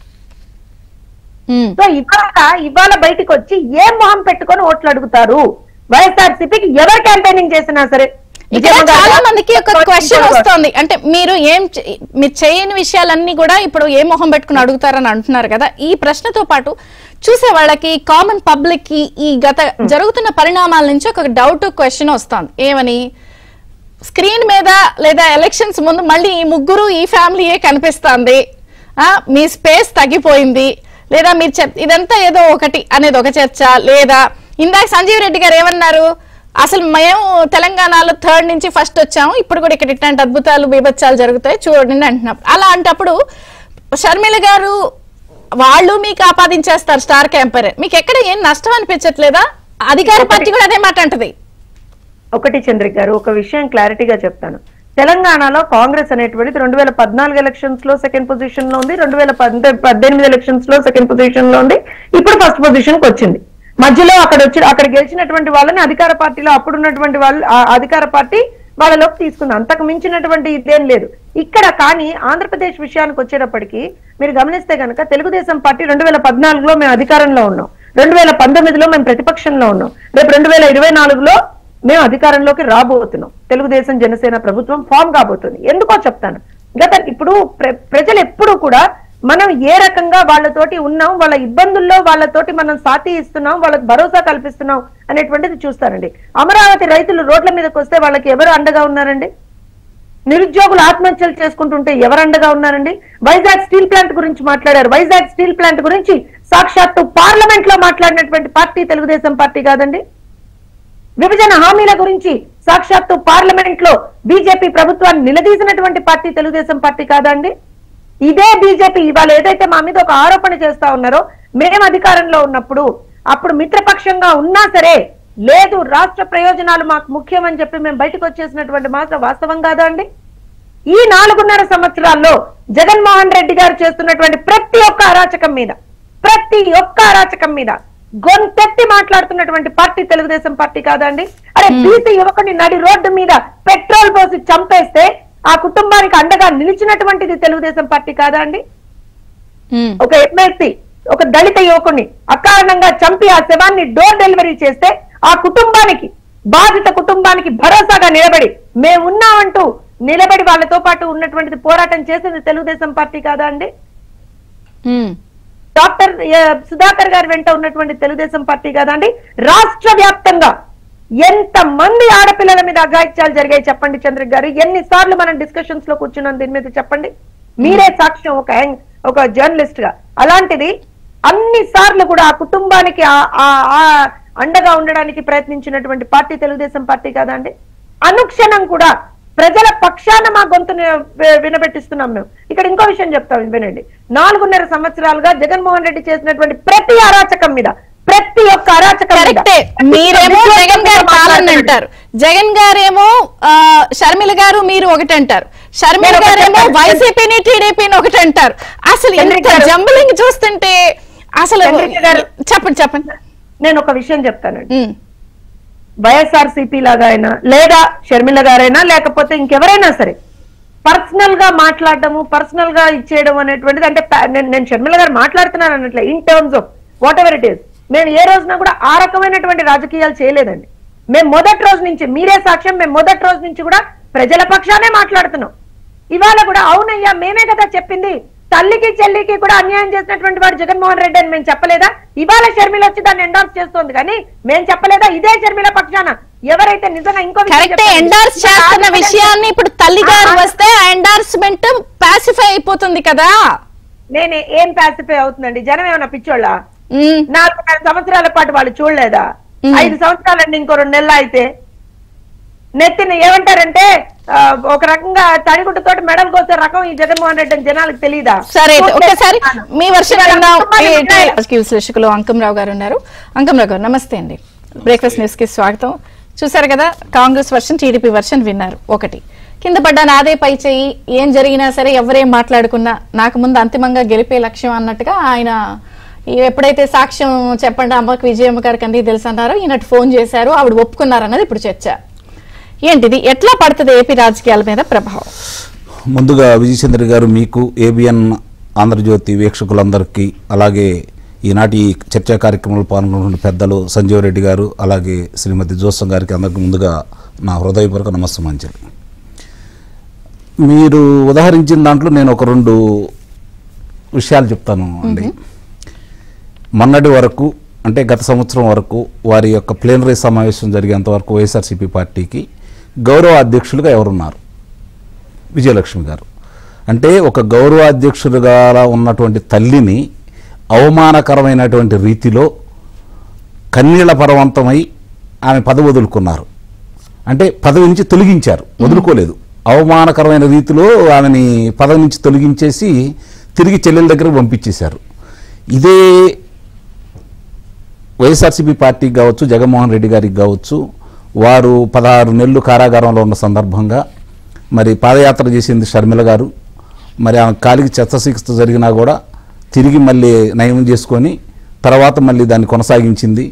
ఉమ్. సో ఇవాళ ఇవాళ బయటికి వచ్చి ఏం మొహం పెట్టుకొని ఓట్లు అడుగుతారు వైఎస్ఆర్సీపీకి ఎవరు క్యాంపెయినింగ్ చేసినా సరే ఇక్కడ విజయమ్మ గారు చాలా మందికి ఒక క్వశ్చన్ గారు. వస్తోంది అంటే మీరు ఏం చే- మీరు చేయని విషయాలన్నీ కూడా ఇప్పుడు ఏ మొహం పెట్టుకుని అడుగుతారని అంటున్నారు కదా ఈ ప్రశ్నతో పాటు చూసే వాళ్ళకి కామన్ పబ్లిక్ కి ఈ గత జరుగుతున్న పరిణామాల నుంచి ఒక డౌట్ క్వశ్చన్ వస్తోంది ఏమని స్క్రీన్ మీద లేదా ఎలక్షన్స్ ముందు మళ్ళీ ఈ ముగ్గురు ఈ ఫ్యామిలీయే కనిపిస్తుంది ఆ, మీ స్పేస్ తగ్గిపోయింది లేదా మీరు చెప్ ఇదంతా ఏదో ఒకటి అనేది ఒక చర్చ లేదా ఇందాక సంజీవ్ రెడ్డి గారు ఏమన్నారు అసలు మేము తెలంగాణలో థర్డ్ నుంచి ఫస్ట్ వచ్చాము ఇప్పుడు కూడా ఇక్కడ ఇట్లాంటి అద్భుతాలు బీభత్సాలు జరుగుతాయి చూడండి అంటున్నారు అలా అంటప్పుడు షర్మిల గారు వాళ్ళు మీకు ఆపాదించేస్తారు స్టార్ క్యాంపర్ మీకు ఎక్కడ ఏం నష్టం అనిపించట్లేదా అధికార పార్టీ కూడా అదే మాట అంటది ఒకటి చంద్రిక గారు ఒక విషయం క్లారిటీగా చెప్తాను తెలంగాణలో కాంగ్రెస్ అనేటువంటిది రెండు వేల పద్నాలుగు ఎలక్షన్స్ లో సెకండ్ పొజిషన్ లో ఉంది రెండు వేల పద్దెనిమిది ఎలక్షన్స్ లో సెకండ్ పొజిషన్ లో ఉంది ఇప్పుడు ఫస్ట్ పొజిషన్ కి వచ్చింది మధ్యలో అక్కడ వచ్చి అక్కడ గెలిచినటువంటి వాళ్ళని అధికార పార్టీలో అప్పుడు ఉన్నటువంటి వాళ్ళు ఆ అధికార పార్టీ వాళ్ళలోకి తీసుకుంది అంతకు మించినటువంటి ఇదేం లేదు ఇక్కడ కానీ ఆంధ్రప్రదేశ్ విషయానికి వచ్చేటప్పటికి మీరు గమనిస్తే కనుక తెలుగుదేశం పార్టీ రెండు వేల పద్నాలుగులో మేము అధికారంలో ఉన్నాం రెండు వేల పంతొమ్మిదిలో మేము ప్రతిపక్షంలో ఉన్నాం రేపు రెండు వేల ఇరవై నాలుగులో మేము అధికారంలోకి రాబోతున్నాం తెలుగుదేశం జనసేన ప్రభుత్వం ఫామ్ కాబోతుంది ఎందుకో చెప్తాను గత ఇప్పుడు ప్ర- ప్రజలు ఎప్పుడూ కూడా మనం ఏ రకంగా వాళ్ళతోటి ఉన్నాం వాళ్ళ ఇబ్బందుల్లో వాళ్ళతోటి మనం సాతి ఇస్తున్నాం వాళ్ళకి భరోసా కల్పిస్తున్నాం అనేటువంటిది చూస్తారండి అమరావతి రైతులు రోడ్ల మీదకి వస్తే వాళ్ళకి ఎవరు అండగా ఉన్నారండి నిరుద్యోగులు ఆత్మహత్యలు చేసుకుంటుంటే ఎవరు అండగా ఉన్నారండి వైజాగ్ స్టీల్ ప్లాంట్ గురించి మాట్లాడారు వైజాగ్ స్టీల్ ప్లాంట్ గురించి సాక్షాత్తు పార్లమెంట్ లో మాట్లాడినటువంటి పార్టీ తెలుగుదేశం పార్టీ కాదండి విభజన హామీల గురించి సాక్షాత్తు పార్లమెంట్ లో బీజేపీ ప్రభుత్వాన్ని నిలదీసినటువంటి పార్టీ తెలుగుదేశం పార్టీ కాదా అండి ఇదే బీజేపీ ఇవాళ ఏదైతే మా మీద ఒక ఆరోపణ చేస్తా ఉన్నారో మేము అధికారంలో ఉన్నప్పుడు అప్పుడు మిత్రపక్షంగా ఉన్నా సరే లేదు రాష్ట్ర ప్రయోజనాలు మాకు ముఖ్యమని చెప్పి మేము బయటకు వచ్చేసినటువంటి మాట వాస్తవం కాదా అండి ఈ నాలుగున్నర సంవత్సరాల్లో జగన్మోహన్ రెడ్డి గారు చేస్తున్నటువంటి ప్రతి ఒక్క అరాచకం మీద ప్రతి ఒక్క అరాచకం మీద గొంతెత్తి మాట్లాడుతున్నటువంటి పార్టీ తెలుగుదేశం పార్టీ కాదండి అరే బీసీ యువకుని నడి రోడ్డు మీద పెట్రోల్ పోసి చంపేస్తే ఆ కుటుంబానికి అండగా నిలిచినటువంటిది తెలుగుదేశం పార్టీ కాదా అండి ఉమ్. ఒక ఎమ్మెల్సీ ఒక దళిత యువకుని అకారణంగా చంపి ఆ శవాన్ని డోర్ డెలివరీ చేస్తే ఆ కుటుంబానికి బాధిత కుటుంబానికి భరోసాగా నిలబడి మేమున్నామంటూ నిలబడి వాళ్ళతో పాటు ఉన్నటువంటిది పోరాటం చేసింది తెలుగుదేశం పార్టీ కాదా అండి ఉమ్. డాక్టర్ ఏ, సుధాకర్ గారి వెంట ఉన్నటువంటి తెలుగుదేశం పార్టీ కాదండి రాష్ట్ర వ్యాప్తంగా ఎంత మంది ఆడపిల్లల మీద అఘాయిత్యాలు జరిగాయి చెప్పండి చంద్రిక్ గారు ఎన్ని సార్లు మనం డిస్కషన్స్ లో కూర్చున్నాం దీని మీద చెప్పండి మీరే సాక్ష్యం ఒక యాంగ్- ఒక జర్నలిస్ట్ గా అలాంటిది అన్ని సార్లు కూడా ఆ కుటుంబానికి ఆ- ఆ- ఆ- అండగా ఉండడానికి ప్రయత్నించినటువంటి పార్టీ తెలుగుదేశం పార్టీ కాదండి అనుక్షణం కూడా ప్రజల పక్షాన మా గొంతుని వి- వినబెట్టిస్తున్నాం మేము ఇక్కడ ఇంకో విషయం చెప్తాం వినండి నాలుగున్నర సంవత్సరాలుగా జగన్మోహన్ రెడ్డి చేసినటువంటి ప్రతి అరాచకం మీద ప్రతి ఒక్క అరాచకం మీద కరెక్టే మీరేమో జగన్ గారు పాలన అంటారు జగన్ గారేమో ఆ, షర్మిల గారు మీరు ఒకటి అంటారు షర్మిల నేను ఒకటి గారేమో అంటాను. వైసీపీని టీడీపీని ఒకటి అంటారు అసలు చంద్రిక ఎంత గారు. జంబలింగ్ చూస్తుంటే అసలు చంద్రిక గారు. చెప్పండి చెప్పండి నేను ఒక విషయం చెప్తానండి ఉమ్, వైఎస్ఆర్ సిపి లాగా అయినా లేదా షర్మిల గారైనా లేకపోతే ఇంకెవరైనా సరే పర్సనల్ గా మాట్లాడటము పర్సనల్ గా ఇచ్చేయడం అనేటువంటిది అంటే ప- నేను నేను షర్మిల గారు మాట్లాడుతున్నాను అన్నట్లే in terms of whatever it is మేము ఏ రోజున కూడా ఆ రకమైనటువంటి రాజకీయాలు చేయలేదండి మేము మొదటి రోజు నుంచి మీరే సాక్ష్యం మేము మొదటి రోజు నుంచి కూడా ప్రజల పక్షానే మాట్లాడుతున్నాం ఇవాళ కూడా అవునయ్యా మేమే కదా చెప్పింది తల్లికి చెల్లికి కూడా అన్యాయం చేసినటువంటి వాడు జగన్మోహన్ రెడ్డి అని మేము చెప్పలేదా ఇవాళ షర్మిల వచ్చి దాన్ని ఎండార్స్ చేస్తోంది కానీ మేము చెప్పలేదా ఇదే షర్మిల పక్షాన ఎవరైతే నిజంగా ఇంకో విషయం కరెక్టే చెప్పండి. ఎండార్స్ చేస్తున్న ఆ విషయాన్ని ఇప్పుడు తల్లి గారు ఆ- వస్తే ఆ ఎండార్స్మెంట్ పాసిఫై అయిపోతుంది కదా నేనే ఏం పాసిఫై అవుతుందండి జనం ఏమైనా పిచ్చోళ్ళ ఉమ్, నాలుగున్నర సంవత్సరాల పాటు వాళ్ళు చూడలేదా మ్మ్. ఐదు సంవత్సరాలండి ఇంకో రెండు నెలలు అయితే నెత్తిన ఏమంటారంటే ఆ, ఒక రకంగా తడిగుడ్డతో మెడల్ కోసే రకం ఈ జగన్మోహన్ రెడ్డి అని జనాలకు తెలియదా సరే అయితే ఒక్కసారి మీ వర్షం ఇవాళ విందాం. కుటుంబాలు ఈ ఉన్నాయి. రాజకీయ విశ్లేషకులు అంకంరావు గారు ఉన్నారు అంకంరావు గారు నమస్తే అండి బ్రేక్ఫాస్ట్ న్యూస్ కి స్వాగతం చూసారు కదా కాంగ్రెస్ వర్షన్ టీడీపీ వర్షన్ విన్నారు ఒకటి కింద పడ్డ నాదే పై చేయి ఏం జరిగినా సరే ఎవరేం మాట్లాడుకున్నా నాకు ముందు అంతిమంగా గెలిపే లక్ష్యం అన్నట్టుగా ఆయన ఈ ఎప్పుడైతే సాక్ష్యం చెప్పండి అమ్మకి విజయమ్మ గారికి అన్ని తెలుసు అన్నారో ఈయనట్టు ఫోన్ చేశారు ఆవిడ ఒప్పుకున్నారు అన్నది ఇప్పుడు చర్చ ఏంటిది ఎట్లా పడుతుంది ఏపీ రాజకీయాల మీద ప్రభావం ముందుగా విజయచంద్ర గారు మీకు ఏబిఎన్ ఆంధ్రజ్యోతి వీక్షకులందరికీ అలాగే ఈనాటి ఈ చర్చా కార్యక్రమంలో పాల్గొన్న పెద్దలు సంజీవ్ రెడ్డి గారు అలాగే శ్రీమతి జోసం గారికి అందరికీ ముందుగా నా హృదయపూర్వక నమస్సమాంజలి మీరు ఉదాహరించిన దాంట్లో నేను ఒక రెండు విషయాలు చెప్తాను అండి మొన్నటి వరకు అంటే గత సంవత్సరం వరకు వారి యొక్క ప్లేనరీ సమావేశం జరిగేంత వరకు వైఎస్ఆర్సీపీ పార్టీకి గౌరవ అధ్యక్షులుగా ఎవరున్నారు విజయలక్ష్మి గారు అంటే ఒక గౌరవ అధ్యక్షులుగా ఉన్నటువంటి తల్లిని అవమానకరమైనటువంటి రీతిలో కన్నీళ్ల పర్వంతమై ఆమె పదవి వదులుకున్నారు అంటే పదవి నుంచి తొలగించారు వదులుకోలేదు అవమానకరమైన రీతిలో ఆమెని పదవి నుంచి తొలగించేసి తిరిగి చెల్లెల దగ్గరకు పంపించేశారు ఇదే వైఎస్ఆర్సీపీ పార్టీకి కావచ్చు జగన్మోహన్ రెడ్డి గారికి కావచ్చు వారు పదహారు నెలలు కారాగారంలో ఉన్న సందర్భంగా మరి పాదయాత్ర చేసింది షర్మిల గారు మరి ఆమె కాలికి శస్త్రచికిత్స జరిగినా కూడా తిరిగి మళ్ళీ నయం చేసుకొని తర్వాత మళ్ళీ దాన్ని కొనసాగించింది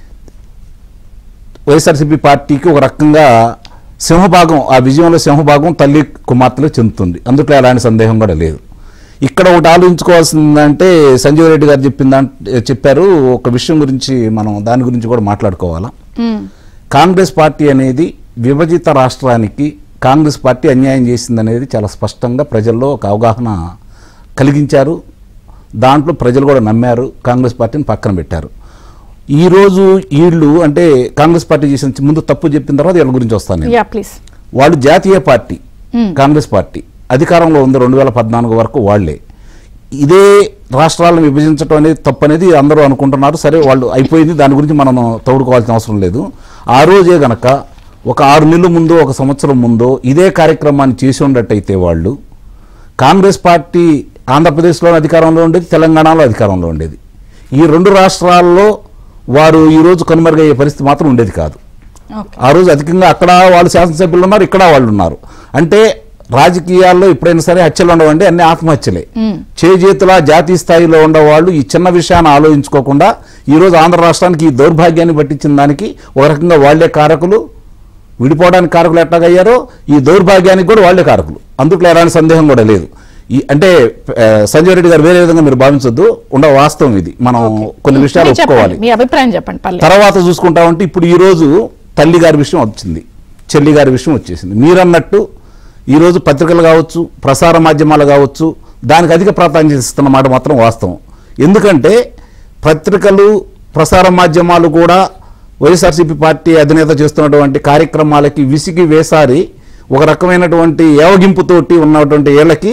వైఎస్ఆర్సీపీ పార్టీకి ఒక రకంగా సింహభాగం ఆ విజయంలో సింహభాగం తల్లి కుమార్తెలో చెందుతుంది అందుట్లో ఎలాంటి సందేహం కూడా లేదు ఇక్కడ ఒకటి ఆలోచించుకోవాల్సిందంటే సంజీవ్ రెడ్డి గారు చెప్పిన చెప్పారు ఒక విషయం గురించి మనం దాని గురించి కూడా మాట్లాడుకోవాలా ఉమ్, కాంగ్రెస్ పార్టీ అనేది విభజిత రాష్ట్రానికి కాంగ్రెస్ పార్టీ అన్యాయం చేసిందనేది చాలా స్పష్టంగా ప్రజల్లో ఒక అవగాహన కలిగించారు దాంట్లో ప్రజలు కూడా నమ్మారు కాంగ్రెస్ పార్టీని పక్కన పెట్టారు ఈ రోజు వీళ్ళు అంటే కాంగ్రెస్ పార్టీ చేసిన ముందు తప్పు చెప్పిన తర్వాత వీళ్ళ గురించి వస్తాను నేను. యా ప్లీజ్ వాళ్ళు జాతీయ పార్టీ Hmm. కాంగ్రెస్ పార్టీ అధికారంలో ఉంది రెండు వేల పద్నాలుగు వరకు వాళ్లే ఇదే రాష్ట్రాలను విభజించడం అనేది తప్పు అనేది అందరూ అనుకుంటున్నారు సరే వాళ్ళు అయిపోయింది దాని గురించి మనం తోడుకోవాల్సిన అవసరం లేదు ఆ రోజే గనక ఒక ఆరు నెలల ముందు ఒక సంవత్సరం ముందో ఇదే కార్యక్రమాన్ని చేసి ఉండట్టయితే వాళ్ళు కాంగ్రెస్ పార్టీ ఆంధ్రప్రదేశ్లో అధికారంలో ఉండేది తెలంగాణలో అధికారంలో ఉండేది ఈ రెండు రాష్ట్రాల్లో వారు ఈరోజు కనుమరుగయ్యే పరిస్థితి మాత్రం ఉండేది కాదు ఓకే ఆ రోజు అధికంగా అక్కడ వాళ్ళు శాసనసభ్యులు ఉన్నారు ఇక్కడ వాళ్ళు ఉన్నారు అంటే రాజకీయాల్లో ఎప్పుడైనా సరే హత్యలు ఉండవండి అన్ని ఆత్మహత్యలే చేజేతుల జాతీయ స్థాయిలో ఉండేవాళ్ళు ఈ చిన్న విషయాన్ని ఆలోచించుకోకుండా ఈ రోజు ఆంధ్ర రాష్ట్రానికి ఈ దౌర్భాగ్యాన్ని పట్టించిన దానికి ఒక రకంగా వాళ్లే కారకులు విడిపోవడానికి కారకులు ఎట్లాగయ్యారో ఈ దౌర్భాగ్యానికి కూడా వాళ్లే కారకులు అందుట్లో ఎలాంటి సందేహం కూడా లేదు ఈ అంటే ఆ, సంజయ్ రెడ్డి గారు వేరే విధంగా మీరు భావించొద్దు ఉండ వాస్తవం ఇది మనం కొన్ని విషయాలు మీరు చెప్పండి ఒప్పుకోవాలి మీ అభిప్రాయం చెప్పండి పర్లేదు తర్వాత చూసుకుంటామంటే ఇప్పుడు ఈ రోజు తల్లి గారి విషయం వచ్చింది చెల్లి గారి విషయం వచ్చేసింది మీరన్నట్టు ఈరోజు పత్రికలు కావచ్చు ప్రసార మాధ్యమాలు కావచ్చు దానికి అధిక ప్రాధాన్యత ఇస్తున్న మాట మాత్రం వాస్తవం ఎందుకంటే పత్రికలు ప్రసార మాధ్యమాలు కూడా వైఎస్ఆర్సీపీ పార్టీ అధినేత చేస్తున్నటువంటి కార్యక్రమాలకి విసిగి వేసారి ఒక రకమైనటువంటి ఏవగింపుతోటి ఉన్నటువంటి ఏళ్ళకి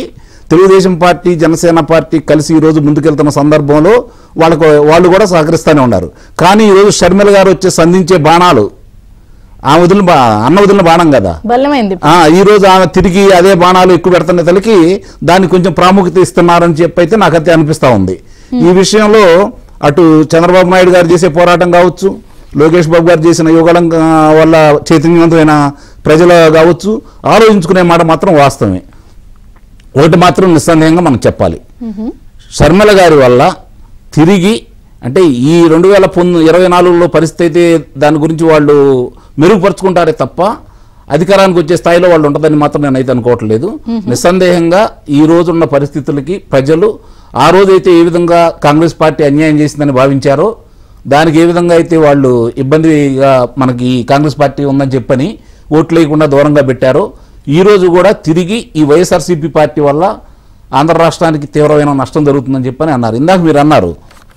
తెలుగుదేశం పార్టీ జనసేన పార్టీ కలిసి ఈ రోజు ముందుకెళ్తున్న సందర్భంలో వాళ్ళకు వాళ్ళు కూడా సహకరిస్తూనే ఉన్నారు కానీ ఈ రోజు షర్మిల గారు వచ్చి సంధించే బాణాలు ఆ వదిలిన బా అన్న వదిలిన బాణం కదా బలమైంది ఆ ఈ రోజు ఆమె తిరిగి అదే బాణాలు ఎక్కువ పెడుతున్న తలకి దానికి కొంచెం ప్రాముఖ్యత ఇస్తున్నారని చెప్పి అయితే నాకు అయితే అనిపిస్తా ఉంది ఈ విషయంలో అటు చంద్రబాబు నాయుడు గారు చేసే పోరాటం కావచ్చు లోకేష్ బాబు గారు చేసిన యుగళం ఆ, వల్ల చైతన్యవంతమైన ప్రజలు కావచ్చు ఆలోచించుకునే మాట మాత్రం వాస్తవమే ఒకటి మాత్రం నిస్సందేహంగా మనం చెప్పాలి శర్మల గారి వల్ల తిరిగి అంటే ఈ రెండు వేల పొంది ఇరవై నాలుగులో పరిస్థితి అయితే దాని గురించి వాళ్ళు మెరుగుపరుచుకుంటారే తప్ప అధికారానికి వచ్చే స్థాయిలో వాళ్ళు ఉంటుందని మాత్రం నేనైతే అనుకోవట్లేదు నిస్సందేహంగా ఈ రోజున్న పరిస్థితులకి ప్రజలు ఆ రోజైతే ఏ విధంగా కాంగ్రెస్ పార్టీ అన్యాయం చేసిందని భావించారో దానికి ఏ విధంగా అయితే వాళ్ళు ఇబ్బందిగా మనకి ఈ కాంగ్రెస్ పార్టీ ఉందని చెప్పని ఓట్లు వేయకుండా దూరంగా పెట్టారో ఈ రోజు కూడా తిరిగి ఈ వైఎస్ఆర్సీపీ పార్టీ వల్ల ఆంధ్ర రాష్ట్రానికి తీవ్రమైన నష్టం జరుగుతుందని చెప్పని అన్నారు ఇందాక మీరు అన్నారు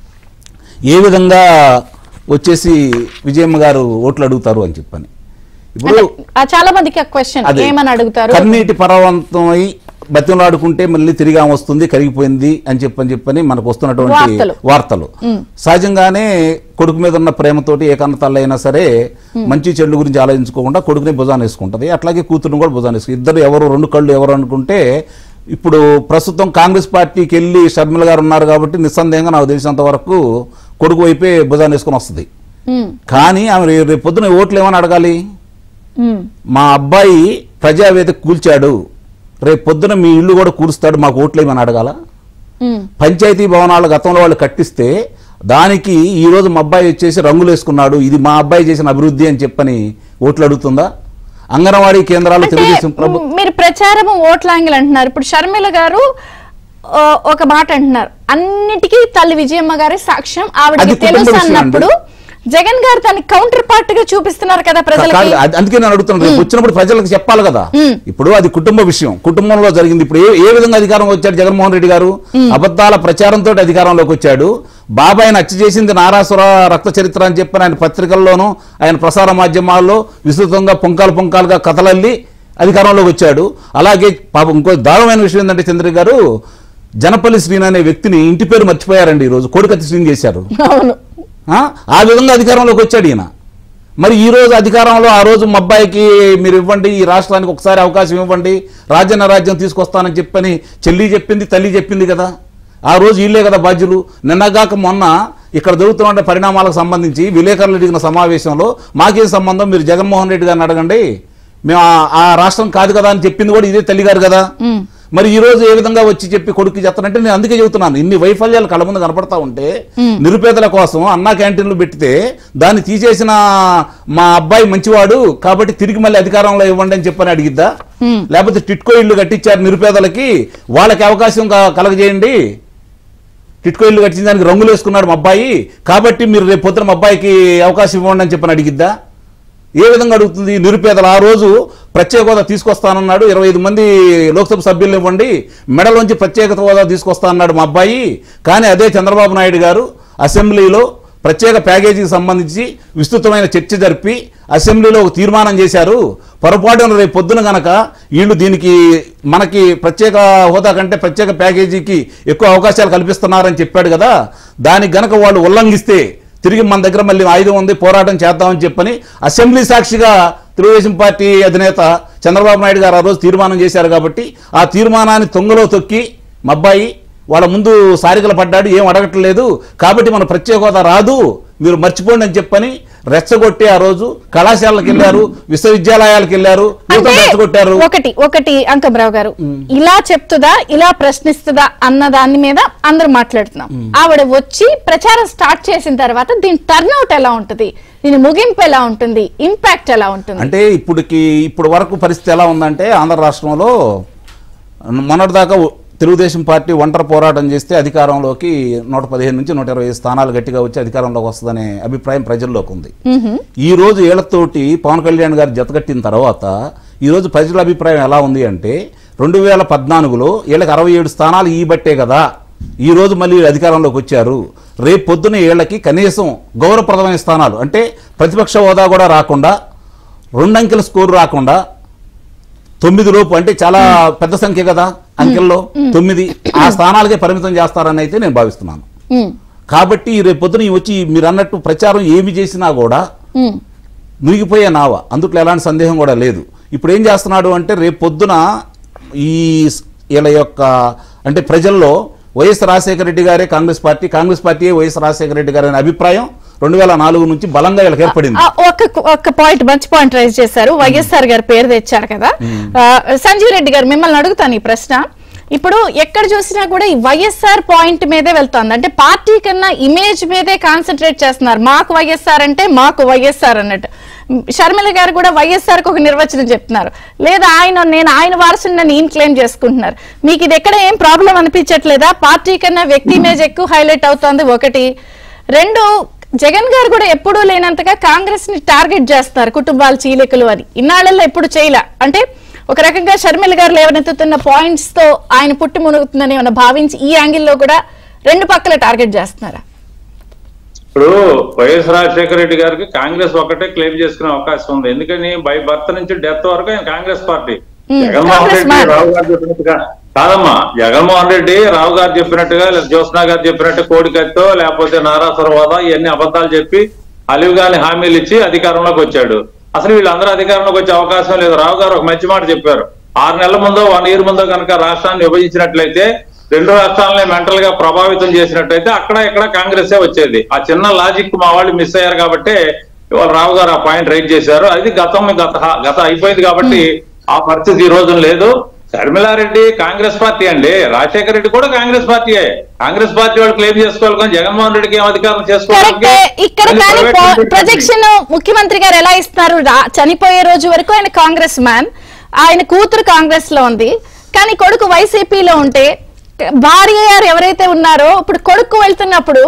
ఏ విధంగా వచ్చేసి విజయమ్మ గారు ఓట్లు అడుగుతారు అని చెప్పని ఇప్పుడు అంటే, ఆ చాలా మందికి ఆ క్వశ్చన్ అదే. ఏమని అడుగుతారు కన్నీటి పరవంతమై బతిమలాడుకుంటే మళ్ళీ తిరిగి ఆమె వస్తుంది కరిగిపోయింది అని చెప్పని చెప్పని మనకు వస్తున్నటువంటి వార్తలు. వార్తలు సహజంగానే కొడుకు మీద ఉన్న ప్రేమతోటి ఏ కన్న తల్లి అయినా సరే మంచి చెడు గురించి ఆలోచించుకోకుండా కొడుకుని భుజాన్ని వేసుకుంటది అట్లాగే కూతురుని కూడా భుజాన్ని వేసుకుంది ఇద్దరు ఎవరు రెండు కళ్ళు ఎవరు అనుకుంటే ఇప్పుడు ప్రస్తుతం కాంగ్రెస్ పార్టీకి వెళ్ళి షర్మిల గారు ఉన్నారు కాబట్టి నిస్సందేహంగా నాకు తెలిసినంత వరకు కొడుకు వైపే భుజాన్ని వేసుకొని వస్తుంది ఉమ్, కానీ ఆమె రే- రేపు పొద్దున ఓట్లు ఏమని అడగాలి ఉమ్, మా అబ్బాయి ప్రజావేదిక కూల్చాడు రేపు పొద్దున మీ ఇల్లు కూడా కూలుస్తాడు మాకు ఓట్లేమని అడగాల ఉమ్, పంచాయతీ భవనాలు గతంలో వాళ్ళు కట్టిస్తే దానికి ఈ రోజు మా అబ్బాయి వచ్చేసి రంగులు వేసుకున్నాడు ఇది మా అబ్బాయి చేసిన అభివృద్ధి అని చెప్పని ఓట్లు అడుగుతుందా అంగన్వాడీ కేంద్రాలు అంటే తెలుగుదేశం ప్రభు మ్, మీరు ప్రచారం ఓట్లాంగిల్ అంటున్నారు ఇప్పుడు షర్మిల గారు ఆ, ఒక మాట అంటున్నారు అన్నిటికీ తల్లి విజయమ్మ గారి సాక్ష్యం ఆవిడకి అది కుటుంబ తెలుసు విషయం అండి. అన్నప్పుడు జగన్ గారు దాన్ని కౌంటర్ పార్ట్ గా చూపిస్తున్నారు కదా ప్రజలకి కాదు, అది- అందుకే నేను అడుగుతున్నాను రేపు వచ్చినప్పుడు ప్రజలకు చెప్పాలి కదా మ్. ఇప్పుడు అది కుటుంబ విషయం కుటుంబంలో జరిగింది ఇప్పుడు ఏ ఏ విధంగా అధికారం వచ్చాడు జగన్మోహన్ రెడ్డి గారు అబద్ధాల ప్రచారంతో అధికారంలోకి వచ్చాడు బాబాయిని హత్య చేసింది నారాసుర రక్త చరిత్ర అని చెప్పిన ఆయన పత్రికల్లోనూ ఆయన ప్రసార మాధ్యమాల్లో విస్తృతంగా పుంకాలు పుంకాలుగా కథలల్లి అధికారంలోకి వచ్చాడు అలాగే పాపం ఇంకో దారుణమైన విషయం ఏంటంటే చంద్ర గారు జనపల్లి శ్రీని అనే వ్యక్తిని ఇంటి పేరు మర్చిపోయారండి ఈ రోజు కోడికత్తి శ్రీని చేశారు అవును ఆ? ఆ విధంగా అధికారంలోకి వచ్చాడు ఈయన మరి ఈ రోజు అధికారంలో ఆ రోజు మా అబ్బాయికి మీరు ఇవ్వండి ఈ రాష్ట్రానికి ఒకసారి అవకాశం ఇవ్వండి రాజ్యాన్న రాజ్యం తీసుకొస్తానని చెప్పని చెల్లి చెప్పింది తల్లి చెప్పింది కదా ఆ రోజు వీళ్ళే కదా బాధ్యులు నిన్నగాక మొన్న ఇక్కడ జరుగుతున్న పరిణామాలకు సంబంధించి విలేకరులు అడిగిన సమావేశంలో మాకేం సంబంధం మీరు జగన్మోహన్ రెడ్డి గారిని అడగండి మేము ఆ- ఆ రాష్ట్రం కాదు కదా అని చెప్పింది కూడా ఇదే తల్లి గారు కదా మరి ఈ రోజు ఏ విధంగా వచ్చి చెప్పి కొడుకు చెప్తానంటే నేను అందుకే చెబుతున్నాను ఇన్ని వైఫల్యాలు కళ్ళ ముందు కనపడతా ఉంటే నిరుపేదల కోసం అన్నా క్యాంటీన్లు పెట్టితే దాన్ని తీసేసిన మా అబ్బాయి మంచివాడు కాబట్టి తిరిగి మళ్ళీ అధికారంలో ఇవ్వండి అని చెప్పని అడిగిద్దా లేకపోతే టిట్కో ఇల్లు కట్టించారు నిరుపేదలకి వాళ్ళకి అవకాశం క- కలగజేయండి టిట్కో ఇల్లు కట్టించిన దానికి రంగులు వేసుకున్నాడు మా అబ్బాయి కాబట్టి మీరు రేపు పొద్దున మా అబ్బాయికి అవకాశం ఇవ్వండి అని చెప్పని అడిగిద్దా ఏ విధంగా అడుగుతుంది నిరుపేదలు ఆ రోజు ప్రత్యేక హోదా తీసుకొస్తానన్నాడు ఇరవై ఐదు మంది లోక్సభ సభ్యులు ఇవ్వండి మెడలోంచి ప్రత్యేక హోదా తీసుకొస్తా అన్నాడు మా అబ్బాయి కానీ అదే చంద్రబాబు నాయుడు గారు అసెంబ్లీలో ప్రత్యేక ప్యాకేజీకి సంబంధించి విస్తృతమైన చర్చ జరిపి అసెంబ్లీలో ఒక తీర్మానం చేశారు పొరపాటున రేపు పొద్దున గనక వీళ్ళు దీనికి మనకి ప్రత్యేక హోదా కంటే ప్రత్యేక ప్యాకేజీకి ఎక్కువ అవకాశాలు కల్పిస్తున్నారని చెప్పాడు కదా దానికి గనక వాళ్ళు ఉల్లంఘిస్తే తిరిగి మన దగ్గర మళ్ళీ ఆయుధం ఉంది పోరాటం చేద్దామని చెప్పని అసెంబ్లీ సాక్షిగా తెలుగుదేశం పార్టీ అధినేత చంద్రబాబు నాయుడు గారు ఆ రోజు తీర్మానం చేశారు కాబట్టి ఆ తీర్మానాన్ని తొంగలో తొక్కి మా అబ్బాయి వాళ్ళ ముందు సారికలు పడ్డాడు ఏం అడగట్లేదు కాబట్టి మన ప్రత్యేక హోదా రాదు మీరు మర్చిపోండి అని చెప్పని రెచ్చగొట్టి ఆ రోజు కళాశాలకు వెళ్ళారు విశ్వవిద్యాలయాలకు వెళ్ళారు యువత అంటే రెచ్చగొట్టారు ఒకటి ఒకటి అంకమరావు గారు ఇలా చెప్తుందా ఇలా ప్రశ్నిస్తుందా అన్న దాని మీద అందరూ మాట్లాడుతున్నాం ఆవిడ వచ్చి ప్రచారం స్టార్ట్ చేసిన తర్వాత దీని టర్న్అవుట్ ఎలా ఉంటుంది దీని ముగింపు ఎలా ఉంటుంది ఇంపాక్ట్ ఎలా ఉంటుంది అంటే ఇప్పటికి ఇప్పుడు వరకు పరిస్థితి ఎలా ఉందంటే ఆంధ్ర రాష్ట్రంలో మొన్నటిదాకా తెలుగుదేశం పార్టీ ఒంటరి పోరాటం చేస్తే అధికారంలోకి నూట పదిహేను నుంచి నూట ఇరవై స్థానాలు గట్టిగా వచ్చి అధికారంలోకి వస్తుందనే అభిప్రాయం ప్రజల్లోకి ఉంది ఈ రోజు ఏళ్లతోటి పవన్ కళ్యాణ్ గారు జతకట్టిన తర్వాత ఈ రోజు ప్రజల అభిప్రాయం ఎలా ఉంది అంటే రెండు వేల పద్నాలుగులో వీళ్ళకి అరవై ఏడు స్థానాలు ఈ బట్టే కదా ఈ రోజు మళ్ళీ వీళ్ళు అధికారంలోకి వచ్చారు రేపు పొద్దున వీళ్ళకి కనీసం గౌరవప్రదమైన స్థానాలు అంటే ప్రతిపక్ష హోదా కూడా రాకుండా రెండంకెల స్కోర్ రాకుండా తొమ్మిది లోపు అంటే చాలా పెద్ద సంఖ్య కదా అంకెల్లో తొమ్మిది ఆ స్థానాలకే పరిమితం చేస్తారని అయితే నేను భావిస్తున్నాను ఉమ్, కాబట్టి రేపు పొద్దున ఈ వచ్చి మీరు అన్నట్టు ప్రచారం ఏమి చేసినా కూడా ఉమ్, మునిగిపోయే నావ అందుట్లో ఎలాంటి సందేహం కూడా లేదు ఇప్పుడు ఏం చేస్తున్నాడు అంటే రేపు పొద్దున ఈ స్- వీళ్ళ యొక్క అంటే ప్రజల్లో వైఎస్ రాజశేఖర రెడ్డి గారే కాంగ్రెస్ పార్టీ కాంగ్రెస్ పార్టీయే వైఎస్ రాజశేఖర రెడ్డి గారి అనే అభిప్రాయం రెండు వేల నాలుగు నుంచి బలంగా వీళ్ళకి ఏర్పడింది ఆ, ఒక ఒక పాయింట్ మంచి పాయింట్ రైజ్ చేశారు వైఎస్ఆర్ గారి పేరు తెచ్చారు కదా ఆ, సంజీవ్ రెడ్డి గారు మిమ్మల్ని అడుగుతాను ఈ ప్రశ్న ఇప్పుడు ఎక్కడ చూసినా కూడా ఈ వైఎస్ఆర్ పాయింట్ మీదే వెళ్తోంది అంటే పార్టీ కన్నా ఇమేజ్ మీదే కాన్సన్ట్రేట్ చేస్తున్నారు మాకు వైఎస్ఆర్ అంటే మాకు వైఎస్ఆర్ అన్నట్టు షర్మిల గారు కూడా వైఎస్ఆర్ కి ఒక నిర్వచనం చెప్తున్నారు లేదా ఆయన నేను ఆయన వారసుని నేను క్లెయిమ్ చేసుకుంటున్నారు మీకు ఇది ఎక్కడ ఏం ప్రాబ్లం అనిపించట్లేదా పార్టీ కన్నా వ్యక్తి ఇమేజ్ ఎక్కువ హైలైట్ అవుతోంది ఒకటి రెండు జగన్ గారు కూడా ఎప్పుడూ లేనంతగా కాంగ్రెస్ ని టార్గెట్ చేస్తారు కుటుంబాల చీలికలు అని ఇన్నాళ్లలో ఎప్పుడు చేయలే అంటే ఒక రకంగా షర్మిల గారు లేవనెత్తుతున్న పాయింట్స్ తో ఆయన పుట్టి మునుగుతుందని ఏమైనా భావించి ఈ యాంగిల్లో కూడా రెండు పక్కల టార్గెట్ చేస్తున్నారా ఇప్పుడు వైఎస్ రాజశేఖర రెడ్డి గారికి కాంగ్రెస్ ఒకటే క్లెయిమ్ చేసుకునే అవకాశం ఉంది ఎందుకని బై బర్త్ నుంచి డెత్ వరకు ఆయన Congress party Hmm, Jaganmohan Congress Reddy man. Rao garu చెప్పినట్టుగా కాదమ్మా జగన్మోహన్ రెడ్డి రావు గారు చెప్పినట్టుగా లేదా జ్యోత్స్నా గారు చెప్పినట్టు కోడికత్తో లేకపోతే నారాసరవాద ఇవన్నీ అబద్ధాలు చెప్పి అలివ్ గాని హామీలు ఇచ్చి అధికారంలోకి వచ్చాడు అసలు వీళ్ళందరూ అధికారంలోకి వచ్చే అవకాశం లేదు రావు గారు ఒక మంచి మాట చెప్పారు ఆరు నెలల ముందో వన్ ఇయర్ ముందో కనుక రాష్ట్రాన్ని విభజించినట్లయితే రెండు రాష్ట్రాలని మెంటల్ గా ప్రభావితం చేసినట్టయితే అక్కడ ఇక్కడ కాంగ్రెసే వచ్చేది ఆ చిన్న లాజిక్ మా వాళ్ళు మిస్ అయ్యారు కాబట్టి ఇవాళ రావు గారు ఆ పాయింట్ రైట్ చేశారు అది గతం గత గత అయిపోయింది కాబట్టి ఆ పరిస్థితి ఈ రోజు లేదు శర్మిలారెడ్డి కాంగ్రెస్ పార్టీ అండి రాజశేఖర రెడ్డి కూడా కాంగ్రెస్ పార్టీయే కాంగ్రెస్ పార్టీ వాళ్ళు క్లెయిమ్ చేసుకోవాలి కానీ జగన్మోహన్ రెడ్డికి ఏం అధికారం కరెక్టే ఇక్కడ కానీ ప్రొజెక్షన్ ముఖ్యమంత్రి గారు ఎలా ఇస్తున్నారు రా- చనిపోయే రోజు వరకు ఆయన కాంగ్రెస్ మ్యాన్ ఆయన కూతురు కాంగ్రెస్ లో ఉంది కానీ కొడుకు వైసీపీలో ఉంటే భార్య గారు ఎవరైతే ఉన్నారో ఇప్పుడు కొడుకు వెళ్తున్నప్పుడు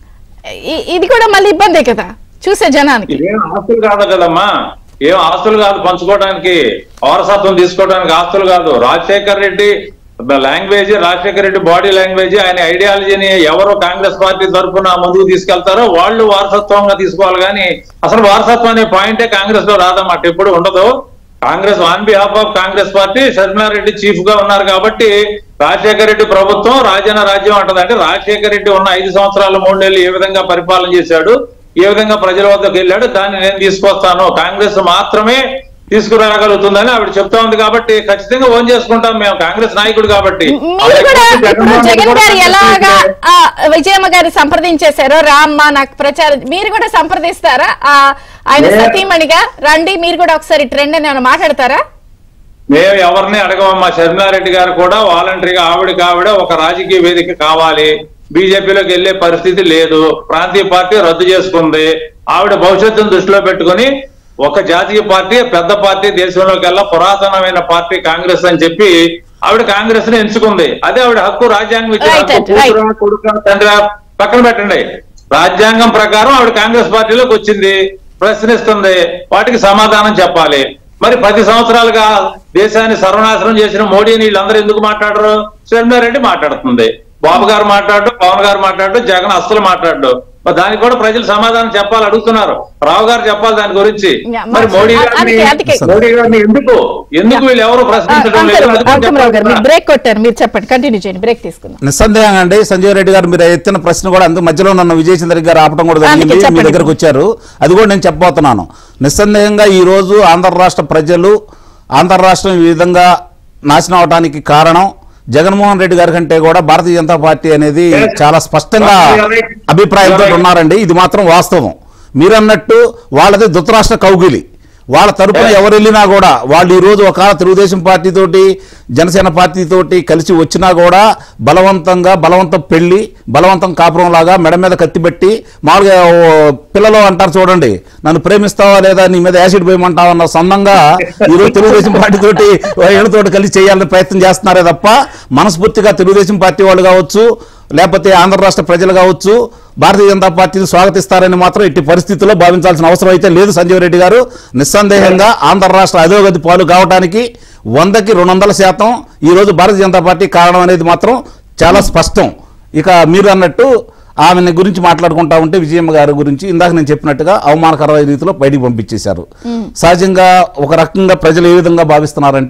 ఇ- ఇది కూడా మళ్ళీ ఇబ్బందే కదా చూసే జనానికి ఇదేం ఆస్తులు కాదు కదమ్మా ఏం ఆస్తులు కాదు పంచుకోవడానికి వారసత్వం తీసుకోవడానికి ఆస్తులు కాదు Rajasekhar Reddy language Rajasekhar Reddy body language ఆయన ఐడియాలజీని ఎవరు కాంగ్రెస్ పార్టీ తరఫున ముందుకు తీసుకెళ్తారో వాళ్ళు వారసత్వంగా తీసుకోవాలి కానీ అసలు వారసత్వం అనే పాయింటే కాంగ్రెస్ లో రాదన్నమాట ఎప్పుడు ఉండదు Congress on behalf of Congress party Reddy chief గా ఉన్నారు కాబట్టి రాజశేఖర రెడ్డి ప్రభుత్వం రాజన్న రాజ్యం అంటది అంటే రాజశేఖర రెడ్డి ఉన్న ఐదు సంవత్సరాలు మూడు నెలలు ఏ విధంగా పరిపాలన చేశాడు ఏ విధంగా ప్రజల వద్దకు వెళ్ళాడు దాన్ని నేను తీసుకొస్తాను కాంగ్రెస్ మాత్రమే తీసుకురాగలుగుతుందని ఆవిడ చెప్తా ఉంది కాబట్టి ఖచ్చితంగా ఓన్ చేసుకుంటాం మేము కాంగ్రెస్ నాయకుడు కాబట్టి మీరు కూడా ఇప్పుడు జగన్మోహన్ రెడ్డి జగన్ కూడా గారు ఎలాగా కాంగ్రెస్ ఆ, విజయమ్మ గారి సంప్రదించేశారో రామ్మ నాకు ప్రచారం మీరు కూడా సంప్రదిస్తారా ఆ, ఆయన లే- సతీమణిగా రండి మీరు కూడా ఒకసారి ట్రెండ్ అని ఏమైనా మాట్లాడతారా మేము ఎవరిని అడగమమ్మా షర్మిలారెడ్డి గారు కూడా వాలంటరీగా ఆవిడకి ఆవిడ ఒక రాజకీయ వేదిక కావాలి బీజేపీలోకి వెళ్లే పరిస్థితి లేదు ప్రాంతీయ పార్టీ రద్దు చేసుకుంది ఆవిడ భవిష్యత్తును దృష్టిలో పెట్టుకుని ఒక జాతీయ పార్టీ పెద్ద పార్టీ దేశంలోకెల్లా పురాతనమైన పార్టీ కాంగ్రెస్ అని చెప్పి ఆవిడ కాంగ్రెస్ ని ఎంచుకుంది అదే ఆవిడ హక్కు రాజ్యాంగం ఇచ్చిన Right, హక్కు right. కూతురా, కొడుకా, తండ్రా పక్కన పెట్టండి రాజ్యాంగం ప్రకారం ఆవిడ కాంగ్రెస్ పార్టీలోకి వచ్చింది ప్రశ్నిస్తుంది వాటికి సమాధానం చెప్పాలి మరి పది సంవత్సరాలుగా దేశాన్ని సర్వనాశనం చేసిన మోడీని వీళ్ళందరూ ఎందుకు మాట్లాడరు రెడ్డి మాట్లాడుతుంది బాబు గారు మాట్లాడు పవన్ గారు మాట్లాడు జగన్ అస్సలు మాట్లాడు మరి దానికి కూడా ప్రజలు సమాధానం చెప్పాలి అడుగుతున్నారు రావు గారు చెప్పాలి దాని గురించి Yeah, మరి మా- మోడీ అందుకే- గారిని అందుకే. మోడీ గారిని ఎందుకు ఎందుకు వీళ్ళు ఎవరు ప్రశ్నించడం లేదు అది కూడా అంకమరావు గారు చెప్పాలి మీరు బ్రేక్ కొట్టారు మీరు చెప్పండి కంటిన్యూ చేయండి బ్రేక్ తీసుకుందాం నిస్సందేహంగా అండి సంజయ్ రెడ్డి గారు మీరు ఎత్తిన ప్రశ్న కూడా అందుకు మధ్యలో నన్ను విజయచంద్ర గారు ఆపడం కూడా అందుకే జరిగింది మీ చెప్పండి. దగ్గరకు వచ్చారు అది కూడా నేను చెప్పబోతున్నాను నిస్సందేహంగా ఈ రోజు ఆంధ్ర రాష్ట్ర ప్రజలు ఆంధ్ర రాష్ట్రం ఈ విధంగా నాశనం అవడానికి కారణం జగన్మోహన్ రెడ్డి గారి కంటే కూడా భారతీయ జనతా పార్టీ అనేది Yes. చాలా స్పష్టంగా You are right. అభిప్రాయంతో You are right. ఉన్నారండి ఇది మాత్రం వాస్తవం మీరన్నట్టు వాళ్ళది ధృతరాష్ట్ర కౌగిలి వాళ్ళ తరపున Yes. ఎవరు వెళ్ళినా కూడా వాళ్ళు ఈ రోజు ఒక తెలుగుదేశం పార్టీ తోటి జనసేన పార్టీ తోటి కలిసి వచ్చినా కూడా బలవంతంగా బలవంతం పెళ్లి బలవంతం కాపురం లాగా మెడ మీద కత్తిపెట్టి మామూలుగా ఓ పిల్లలు అంటారు చూడండి నన్ను ప్రేమిస్తావా లేదా నీ మీద యాసిడ్ పోయమంటావా అన్న సంబంధంగా ఈ రోజు తెలుగుదేశం పార్టీ తోటి ఏళ్ళతోటి కలిసి చేయాలని ప్రయత్నం చేస్తున్నారే తప్ప మనస్ఫూర్తిగా తెలుగుదేశం పార్టీ వాళ్ళు కావచ్చు లేకపోతే ఆంధ్ర రాష్ట్ర ప్రజలు కావచ్చు భారతీయ జనతా పార్టీని స్వాగతిస్తారని మాత్రం ఎట్టి పరిస్థితుల్లో భావించాల్సిన అవసరం అయితే లేదు సంజీవ్ రెడ్డి గారు నిస్సందేహంగా ఆంధ్ర రాష్ట్ర అధోగతి పాలు కావడానికి వందకి రెండు వందల శాతం ఈ రోజు భారతీయ జనతా పార్టీ కారణం అనేది మాత్రం చాలా స్పష్టం ఇక మీరు అన్నట్టు ఆమెని గురించి మాట్లాడుకుంటా ఉంటే విజయమ్మ గారి గురించి ఇందాక నేను చెప్పినట్టుగా అవమానకరమైన రీతిలో బయటికి పంపించేశారు సహజంగా ఒక రకంగా ప్రజలు ఏ విధంగా భావిస్తున్నారంటే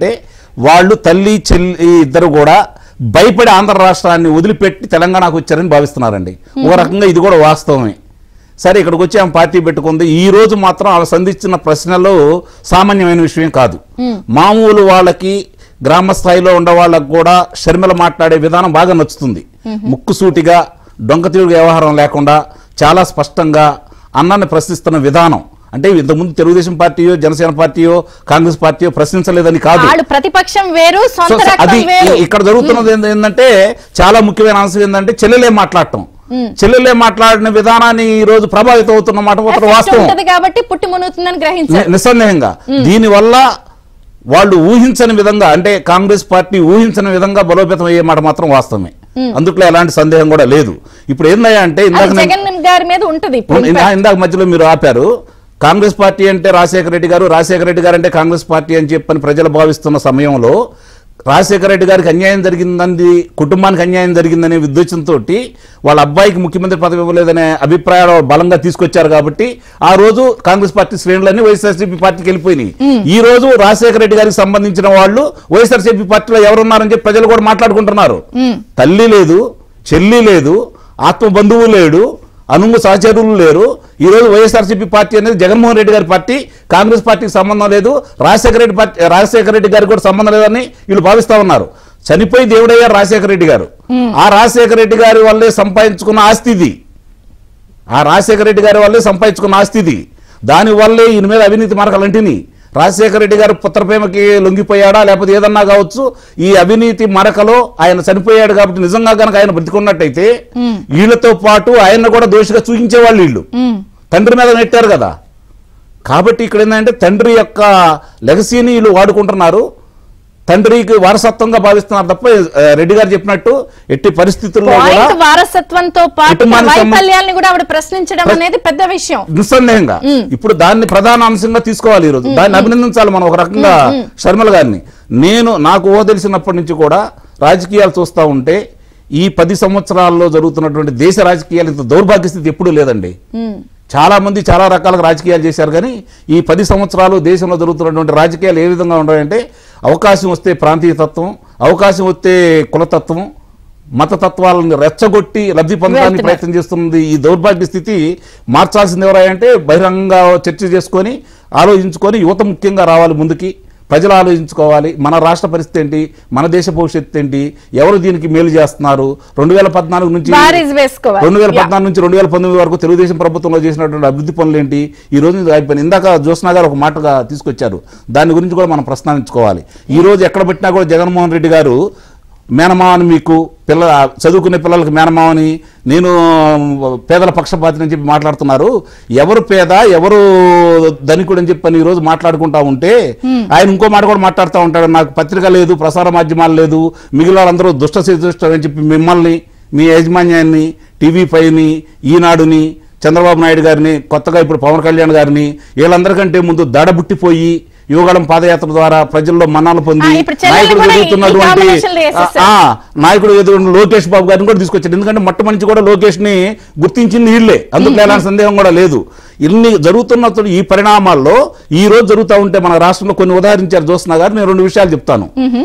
వాళ్ళు తల్లి చెల్లి ఇద్దరు కూడా భయపడి ఆంధ్ర రాష్ట్రాన్ని వదిలిపెట్టి తెలంగాణకు వచ్చారని భావిస్తున్నారండి ఒక రకంగా ఇది కూడా వాస్తవమే సరే ఇక్కడికి వచ్చి ఆమె పార్టీ పెట్టుకుంది ఈ రోజు మాత్రం ఆమె సంధించిన ప్రశ్నలు సామాన్యమైన విషయం కాదు మామూలు వాళ్ళకి గ్రామ స్థాయిలో ఉండే వాళ్ళకు కూడా షర్మిల మాట్లాడే విధానం బాగా నచ్చుతుంది ముక్కుసూటిగా డొంకతీరుగా వ్యవహారం లేకుండా చాలా స్పష్టంగా అన్నాన్ని ప్రశ్నిస్తున్న విధానం అంటే ఇంతకుముందు తెలుగుదేశం పార్టీయో జనసేన పార్టీయో కాంగ్రెస్ పార్టీయో ప్రశ్నించలేదని కాదు వాళ్ళు ప్రతిపక్షం వేరు సో సొంత సో అది రక్తం వేరు ఇ- ఇక్కడ జరుగుతున్నది ఏంది- ఏంటంటే చాలా ముఖ్యమైన అంశం ఏంటంటే చెల్లెలే మాట్లాడటం చెల్లెలే మాట్లాడిన విధానాన్ని ఈ రోజు ప్రభావితం అవుతున్న మాట మాత్రం Effect వాస్తవం ఉంటది కాబట్టి పుట్టి మునుగుతుందని ని- గ్రహించారు నిస్సందేహంగా దీనివల్ల వాళ్ళు ఊహించని విధంగా అంటే కాంగ్రెస్ పార్టీ ఊహించని విధంగా బలోపేతం అయ్యే మాట మాత్రం వాస్తవమే అందుట్లో ఎలాంటి సందేహం కూడా లేదు ఇప్పుడు ఏందయ్యా అంటే ఇందాక అది నేను- జగన్ గారి మీద ఉంటది ఇప్పుడు ఉన్- ఇందా- ఇందాక మధ్యలో మీరు ఆపారు కాంగ్రెస్ పార్టీ అంటే రాజశేఖర రెడ్డి గారు రాజశేఖర రెడ్డి గారు అంటే కాంగ్రెస్ పార్టీ అని చెప్పని ప్రజలు భావిస్తున్న సమయంలో రాజశేఖర రెడ్డి గారికి అన్యాయం జరిగిందని కుటుంబానికి అన్యాయం జరిగిందనే ఉద్దేశంతో వాళ్ళ అబ్బాయికి ముఖ్యమంత్రి పదవి ఇవ్వలేదనే అభిప్రాయాలు బలంగా తీసుకొచ్చారు కాబట్టి ఆ రోజు కాంగ్రెస్ పార్టీ శ్రేణులన్నీ వైఎస్ఆర్సీపీ పార్టీకి వెళ్ళిపోయినాయి ఈ రోజు రాజశేఖర రెడ్డి గారికి సంబంధించిన వాళ్ళు వైఎస్ఆర్సీపీ పార్టీలో ఎవరున్నారని చెప్పి ప్రజలు కూడా మాట్లాడుకుంటున్నారు తల్లి లేదు చెల్లి లేదు ఆత్మ బంధువు లేడు అనుంగు సహచరులు లేరు ఈ రోజు వైఎస్ఆర్సీపీ పార్టీ అనేది జగన్మోహన్ రెడ్డి గారి పార్టీ కాంగ్రెస్ పార్టీకి సంబంధం లేదు రాజశేఖర రెడ్డి పార్టీ రాజశేఖర రెడ్డి గారికి కూడా సంబంధం లేదని వీళ్ళు భావిస్తా ఉన్నారు చనిపోయి దేవుడయ్యారు రాజశేఖర రెడ్డి గారు ఆ రాజశేఖర రెడ్డి గారి వల్లే సంపాదించుకున్న ఆస్తి ఇది ఆ రాజశేఖర రెడ్డి గారి వల్లే సంపాదించుకున్న ఆస్తి ఇది దాని వల్లే ఈయన మీద అవినీతి మరకలంటిని రాజశేఖర రెడ్డి గారు పుత్రప్రేమకి లొంగిపోయాడా లేకపోతే ఏదన్నా కావచ్చు ఈ అవినీతి మరకలో ఆయన చనిపోయాడు కాబట్టి నిజంగా కనుక ఆయన బ్రతికున్నట్టయితే వీళ్ళతో పాటు ఆయన కూడా దోషిగా చూపించేవాళ్ళు వీళ్ళు తండ్రి మీద నెట్టారు కదా కాబట్టి ఇక్కడ ఏంటంటే తండ్రి యొక్క లెగసీని వీళ్ళు వాడుకుంటున్నారు తండ్రికి వారసత్వంగా భావిస్తున్నారు తప్ప ఆ, రెడ్డి గారు చెప్పినట్టు ఎట్టి పరిస్థితుల్లో కూడా పాయింట్ వారసత్వంతో పాటు కుటుంబానికి సంబంధ- వైఫల్యాన్ని కూడా ఆవిడ ప్రశ్నించడం అనేది పెద్ద విషయం నిస్సందేహంగా ఇప్పుడు దాన్ని ప్రధాన అంశంగా తీసుకోవాలి ఈరోజు దాన్ని అభినందించాలి మనం ఒక రకంగా శర్మల గారిని నేను నాకు ఓ తెలిసినప్పటి నుంచి కూడా రాజకీయాలు చూస్తా ఉంటే ఈ పది సంవత్సరాల్లో జరుగుతున్నటువంటి దేశ రాజకీయాలు ఇంత దౌర్భాగ్య స్థితి ఎప్పుడూ లేదండి చాలా మంది చాలా రకాలుగా రాజకీయాలు చేశారు కానీ ఈ పది సంవత్సరాలు దేశంలో జరుగుతున్నటువంటి రాజకీయాలు ఏ విధంగా ఉన్నాయంటే అవకాశం వస్తే ప్రాంతీయతత్వం అవకాశం వస్తే కులతత్వం మతతత్వాలను రెచ్చగొట్టి లబ్ధి పొందడానికి వెళ్తున్నారు. ప్రయత్నం చేస్తున్నది ఈ దౌర్భాగ్య స్థితి మార్చాల్సింది ఎవరంటే బహిరంగ చర్చ చేసుకొని ఆలోచించుకొని యువత ముఖ్యంగా రావాలి ముందుకి ప్రజలు ఆలోచించుకోవాలి మన రాష్ట్ర పరిస్థితి ఏంటి మన దేశ భవిష్యత్తు ఏంటి ఎవరు దీనికి మేలు చేస్తున్నారు రెండు వేల పద్నాలుగు నుంచి బారీస్ వేసుకోవాలి. రెండు వేల Yeah. పద్నాలుగు నుంచి రెండు వేల పంతొమ్మిది వరకు తెలుగుదేశం ప్రభుత్వంలో చేసినటువంటి అభివృద్ధి పనులు ఏంటి ఈ రోజు ఇది అయిపోయింది ఇందాక జ్యోత్స్నా గారు ఒక మాటగా తీసుకొచ్చారు దాని గురించి కూడా మనం ప్రస్తావించుకోవాలి ఈ రోజు ఎక్కడ పెట్టినా కూడా జగన్మోహన్ రెడ్డి గారు మేనమావని మీకు పిల్ల చదువుకునే పిల్లలకి మేనమావని నేను పేదల పక్షపాతిని అని చెప్పి మాట్లాడుతున్నారు ఎవరు పేద ఎవరు ధనికుడు అని చెప్పని ఈ రోజు మాట్లాడుకుంటా ఉంటే ఆయన ఇంకో మాట కూడా మాట్లాడుతూ ఉంటాడు నాకు పత్రిక లేదు ప్రసార మాధ్యమాలు లేదు మిగిలిన వాళ్ళందరూ దుష్ట దుష్టం అని చెప్పి మిమ్మల్ని మీ యాజమాన్యాన్ని టీవీ పైని ఈనాడుని చంద్రబాబు నాయుడు గారిని కొత్తగా ఇప్పుడు పవన్ కళ్యాణ్ గారిని వీళ్ళందరికంటే ముందు దడబుట్టిపోయి యువగళం పాదయాత్ర ద్వారా ప్రజల్లో మన్నాలు పొంది ఆ, ఇప్పుడు చెల్లెలు నాయకుడు కూడా ఈ- ఈ ఎదుగుతున్నటువంటి combination లో వేసేసారు. ఆ, నాయకుడు ఎదురు లోకేష్ బాబు గారిని కూడా తీసుకొచ్చారు ఎందుకంటే మొట్టమొదటి కూడా లోకేష్ ని గుర్తించింది వీళ్ళే అందులో ఎలాంటి సందేహం కూడా లేదు ఇన్ని జరుగుతున్న ఈ పరిణామాల్లో ఈ రోజు జరుగుతూ ఉంటే మన రాష్ట్రంలో కొన్ని ఉదాహరించారు జ్యోత్స్నా గారు నేను రెండు విషయాలు చెప్తాను